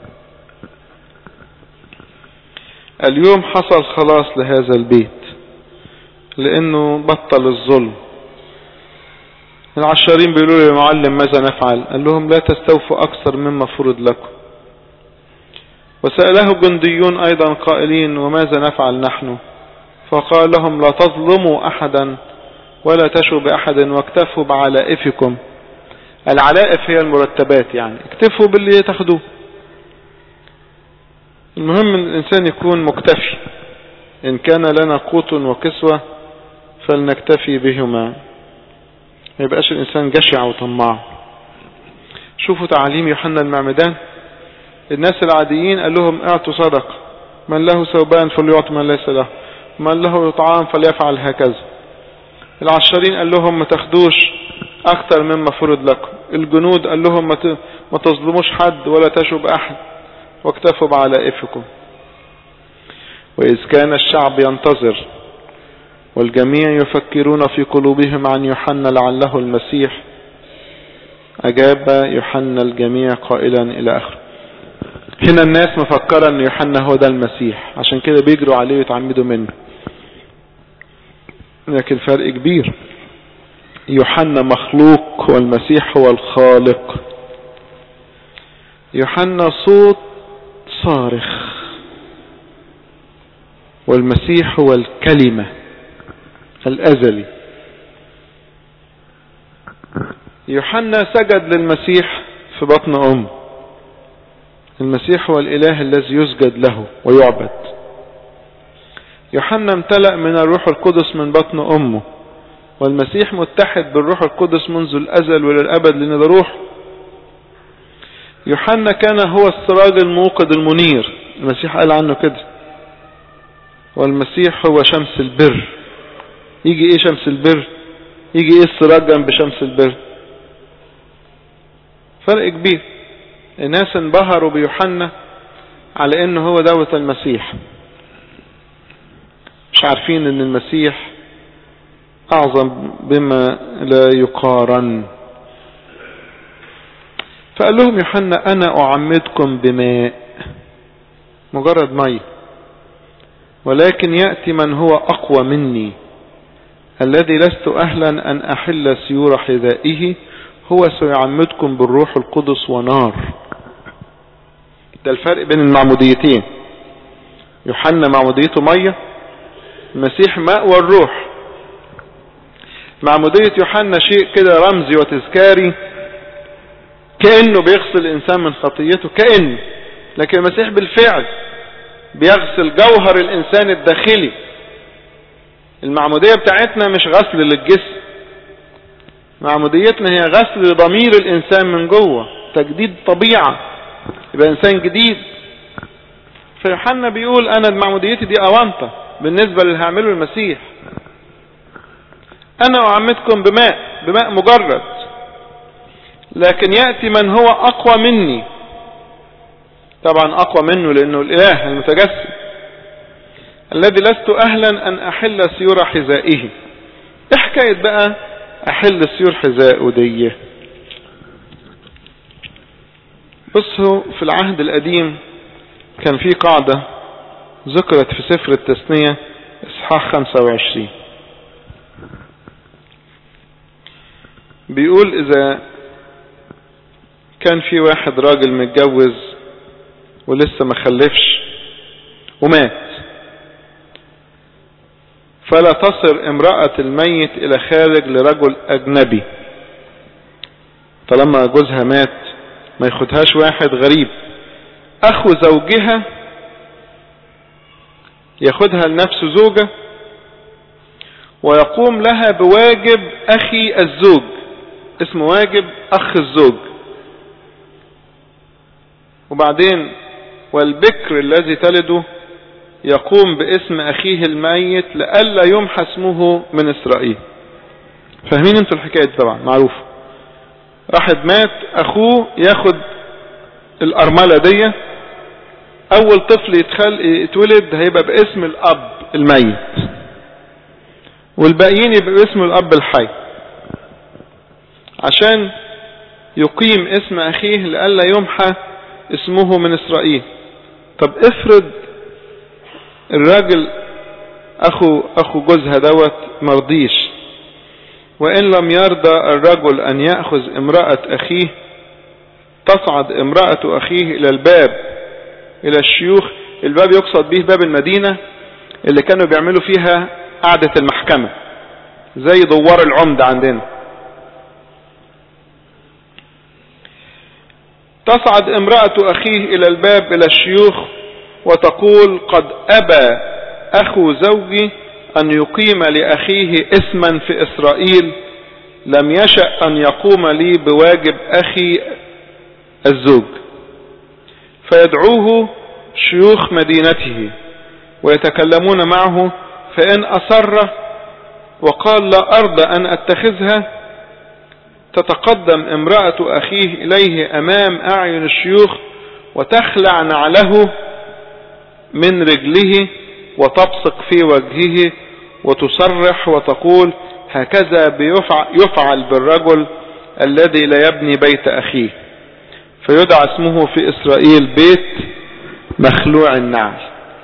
اليوم حصل خلاص لهذا البيت لأنه بطل الظلم العشارين بيقولوا له يا معلم ماذا نفعل قال لهم لا تستوفوا أكثر مما فرض لكم وسأله جنديون أيضا قائلين وماذا نفعل نحن فقال لهم لا تظلموا أحدا ولا تشوا بأحد واكتفوا بعلائفكم العلائف هي المرتبات يعني اكتفوا باللي تاخدوه المهم ان الانسان يكون مكتفي ان كان لنا قوت وكسوة فلنكتفي بهما ما يبقاش الانسان جشع وطماع شوفوا تعاليم يوحنا المعمدان الناس العاديين قال لهم اعطوا صدقة من له ثوبان فليعطي من ليس له من له طعام فليفعل هكذا العشرين قال لهم ما تاخدوش اكتر مما فرض لكم الجنود قال لهم ما تظلموش حد ولا تشوا بأحد واكتفوا بعلائفكم وإذ كان الشعب ينتظر والجميع يفكرون في قلوبهم عن يوحنا لعله المسيح أجاب يوحنا الجميع قائلا إلى آخره هنا الناس مفكرة أن يوحنا هو ده المسيح عشان كده بيجروا عليه ويتعمدوا منه لكن فرق كبير يوحنا مخلوق والمسيح هو الخالق يوحنا صوت صارخ والمسيح هو الكلمة الأزلي يوحنا سجد للمسيح في بطن أم المسيح هو الإله الذي يسجد له ويعبد يوحنا امتلأ من الروح القدس من بطن أمه والمسيح متحد بالروح القدس منذ الأزل وللأبد لأن ده روح يوحنا كان هو السراج الموقد المنير المسيح قال عنه كده والمسيح هو شمس البر يجي ايه شمس البر يجي ايه السراج جنب شمس البر فرق كبير الناس انبهروا بيوحنا على انه هو دوة المسيح مش عارفين ان المسيح اعظم بما لا يقارن فقال لهم يوحنا انا اعمدكم بماء مجرد مي ولكن يأتي من هو اقوى مني الذي لست اهلا ان احل سيور حذائه هو سيعمدكم بالروح القدس ونار ده الفرق بين المعموديتين يوحنا معموديته مية المسيح ماء والروح معمودية يوحنا شيء كده رمزي وتذكاري كأنه بيغسل الإنسان من خطيته كأنه لكن المسيح بالفعل بيغسل جوهر الإنسان الداخلي المعمودية بتاعتنا مش غسل للجسم معموديتنا هي غسل لضمير الإنسان من جوه تجديد طبيعة يبقى إنسان جديد فيوحنا بيقول أنا معموديتي دي أوانطة بالنسبة اللي هعمله المسيح أنا أعمدكم بماء بماء مجرد لكن يأتي من هو أقوى مني طبعا أقوى منه لأنه الإله المتجسد الذي لست أهلا أن أحل سيور حذائه إيه حكاية بقى أحل سيور حذائه دي بصوا في العهد القديم كان في قاعدة ذكرت في سفر التثنية إصحاح 25 بيقول إذا كان في واحد راجل متجوز ولسه ما خلفش ومات فلا تصر امرأة الميت إلى خارج لرجل أجنبي طالما جوزها مات ما ياخدهاش واحد غريب أخو زوجها ياخدها لنفسه زوجة ويقوم لها بواجب أخي الزوج اسمه واجب أخ الزوج وبعدين والبكر الذي تلده يقوم باسم أخيه الميت لألا يمحى اسمه من إسرائيل فاهمين انتوا الحكاية دي طبعا معروف راحت مات أخوه ياخد الأرملة دي أول طفل يتخل يتولد هيبقى باسم الأب الميت والباقيين يبقى باسم الأب الحي عشان يقيم اسم أخيه لألا يمحى اسمه من إسرائيل طب افرض الراجل أخو, أخو جوزها دوت مرضيش وإن لم يرضى الرجل أن يأخذ امرأة أخيه تصعد امرأة أخيه إلى الباب إلى الشيوخ الباب يقصد به باب المدينة اللي كانوا بيعملوا فيها قعدة المحكمة زي دوار العمد عندنا تصعد امرأة أخيه إلى الباب إلى الشيوخ وتقول قد أبى أخو زوجي أن يقيم لأخيه اسما في إسرائيل لم يشأ أن يقوم لي بواجب أخي الزوج فيدعوه شيوخ مدينته ويتكلمون معه فإن أصر وقال لا أرضى أن أتخذها تتقدم امرأة أخيه إليه أمام أعين الشيوخ وتخلع نعله من رجله وتبصق في وجهه وتصرح وتقول هكذا بيفعل يفعل بالرجل الذي لا يبني بيت أخيه فيدعى اسمه في إسرائيل بيت مخلوع النعل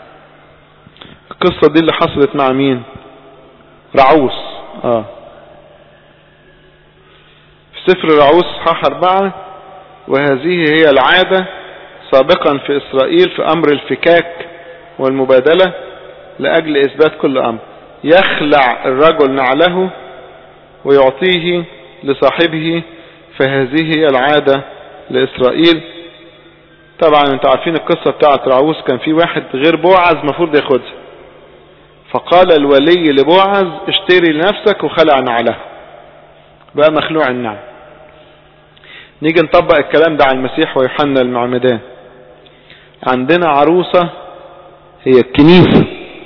القصة دي اللي حصلت مع مين رعوس آه. في سفر رعوس صحاح أربعة وهذه هي العادة سابقا في إسرائيل في أمر الفكاك والمبادلة لأجل إثبات كل أمر يخلع الرجل نعله ويعطيه لصاحبه فهذه هي العادة لإسرائيل طبعا انتوا عارفين القصة بتاعت رعوس كان في واحد غير بوعز مفروض ياخدها فقال الولي لبوعز اشتري لنفسك وخلع نعله بقى مخلوع النعل نيجي نطبق الكلام ده على المسيح ويوحنا المعمدان عندنا عروسة هي الكنيسة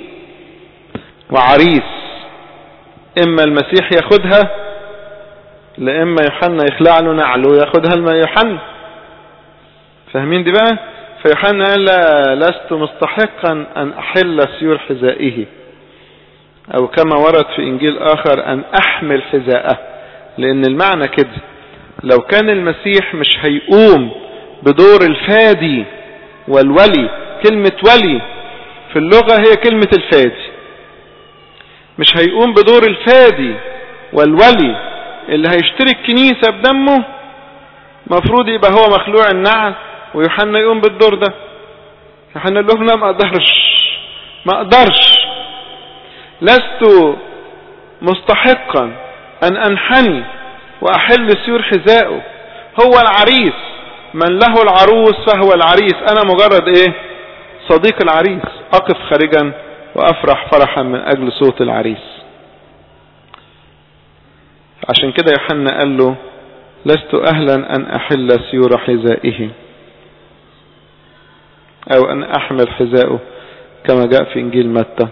وعريس اما المسيح ياخدها لاما يوحنا يخلع له نعله ياخدها لما يوحنا فاهمين دي بقى فيوحنا قال لا لست مستحقا ان احل سيور حذائه او كما ورد في انجيل اخر ان احمل حذاءه لان المعنى كده لو كان المسيح مش هيقوم بدور الفادي والولي كلمة ولي في اللغة هي كلمة الفادي مش هيقوم بدور الفادي والولي اللي هيشتري الكنيسة بدمه مفروض يبقى هو مخلوع النعل ويوحنا يقوم بالدور ده يوحنا يقول لهم لا ما اقدرش ما اقدرش لست مستحقا ان انحني واحل سيور حذائه هو العريس من له العروس فهو العريس انا مجرد ايه صديق العريس اقف خارجا وافرح فرحا من اجل صوت العريس عشان كده يوحنا قال له لست اهلا ان احل سيور حذائه او ان احمل حذائه كما جاء في انجيل متى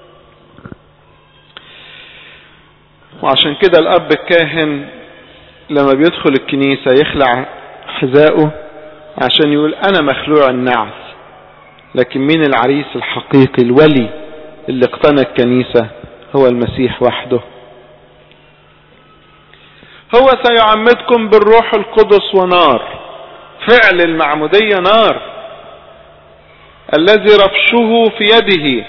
وعشان كده الاب الكاهن لما بيدخل الكنيسة يخلع حذائه عشان يقول انا مخلوع النعل لكن مين العريس الحقيقي الولي اللي اقتنى الكنيسة هو المسيح وحده هو سيعمدكم بالروح القدس ونار فعل المعمودية نار الذي رفشه في يده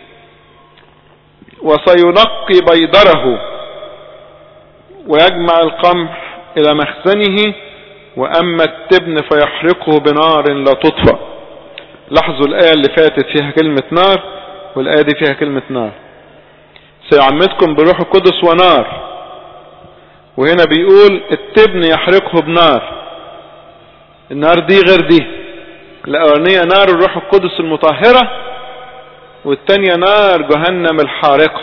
وسينقي بيضره ويجمع القمح الى مخزنه واما التبن فيحرقه بنار لا تطفأ لاحظوا الايه اللي فاتت فيها كلمة نار والايه دي فيها كلمة نار سيعمدكم بروح القدس ونار وهنا بيقول التبن يحرقه بنار النار دي غير دي الاولانيه نار الروح القدس المطهرة والتانية نار جهنم الحارقة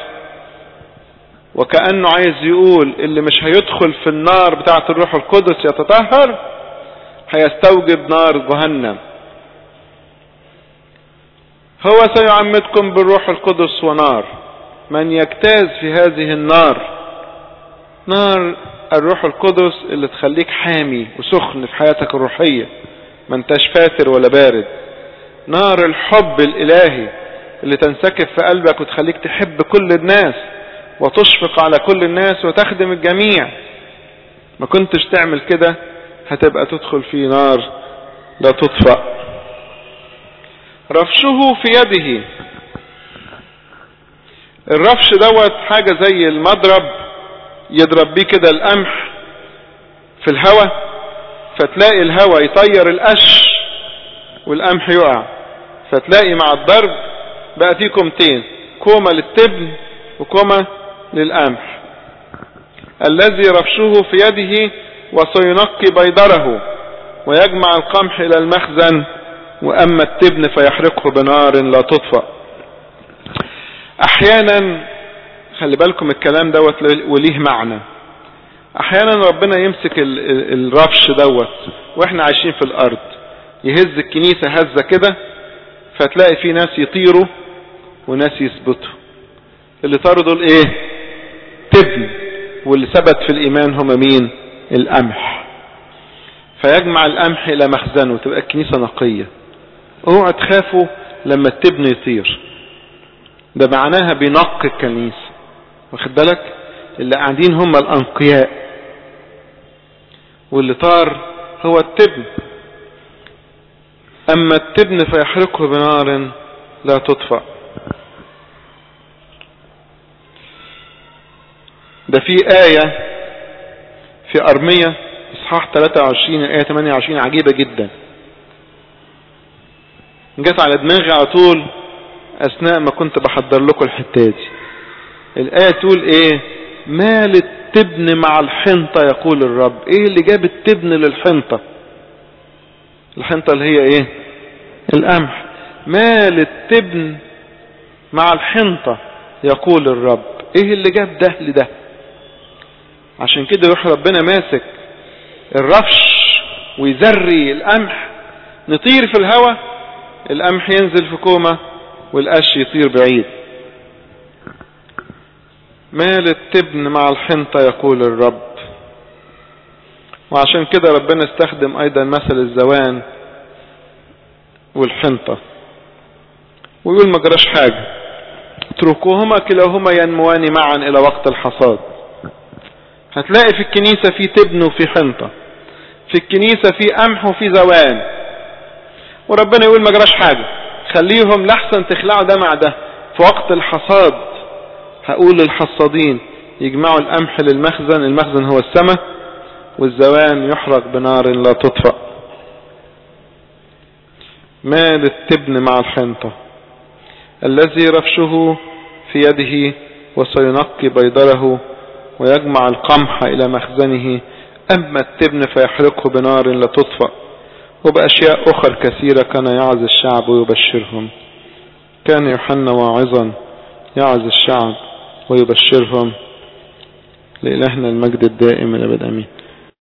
وكأنه عايز يقول اللي مش هيدخل في النار بتاعة الروح القدس يتطهر هيستوجب نار جهنم هو سيعمدكم بالروح القدس ونار من يجتاز في هذه النار نار الروح القدس اللي تخليك حامي وسخن في حياتك الروحية ما انتش فاتر ولا بارد نار الحب الالهي اللي تنسكب في قلبك وتخليك تحب كل الناس وتشفق على كل الناس وتخدم الجميع ما كنتش تعمل كده هتبقى تدخل في نار لا تطفأ رفشه في يده الرفش دوت حاجة زي المضرب يضرب بيه كده القمح في الهواء فتلاقي الهواء يطير القش والقمح يقع فتلاقي مع الضرب بقى فيه كومتين كومة للتبن وكومة للقمح الذي رفشه في يده وسينقي بيدره ويجمع القمح إلى المخزن وأما التبن فيحرقه بنار لا تطفأ أحيانا خلي بالكم الكلام دوت وليه معنى أحيانا ربنا يمسك الرفش دوت وإحنا عايشين في الأرض يهز الكنيسة هزة كده فتلاقي في ناس يطيروا وناس يثبتوا اللي طاروا دول ايه تبن واللي ثبت في الايمان هم مين القمح فيجمع القمح الى مخزنه تبقى الكنيسة نقية اوعوا تخافوا لما التبن يطير ده معناها بينقي الكنيسة واخد بالك اللي قاعدين هم الانقياء واللي طار هو التبن اما التبن فيحرقه بنار لا تطفأ ده في آية في أرمية إصحاح 23 آية 28 عجيبة جدا جت على دماغي على طول أثناء ما كنت بحضر لكم الحتة دي الآية تقول إيه مال التبن مع الحنطة يقول الرب إيه اللي جاب التبن للحنطة الحنطة اللي هي إيه القمح مال التبن مع الحنطة يقول الرب إيه اللي جاب ده لده عشان كده يروح ربنا ماسك الرفش ويزري القمح نطير في الهواء القمح ينزل في كومة والقش يطير بعيد مال التبن مع الحنطة يقول الرب وعشان كده ربنا استخدم ايضا مثل الزوان والحنطة ويقول ما جراش حاجة اتركوهما كلاهما ينموان معا الى وقت الحصاد هتلاقي في الكنيسة في تبن وفي حنطة في الكنيسة في قمح وفي زوان وربنا يقول ما جراش حاجة خليهم لحسن تخلعوا ده مع ده في وقت الحصاد هقول للحصادين يجمعوا القمح للمخزن المخزن هو السماء والزوان يحرق بنار لا تطفأ مال التبن مع الحنطة الذي رفشه في يده وسينقي بيضره ويجمع القمح إلى مخزنه أما التبن فيحرقه بنار لا تطفأ وبأشياء أخر كثيرة كان يعظ الشعب ويبشرهم كان يوحنا واعظا يعظ الشعب ويبشرهم لإلهنا المجد الدائم الأبد أمين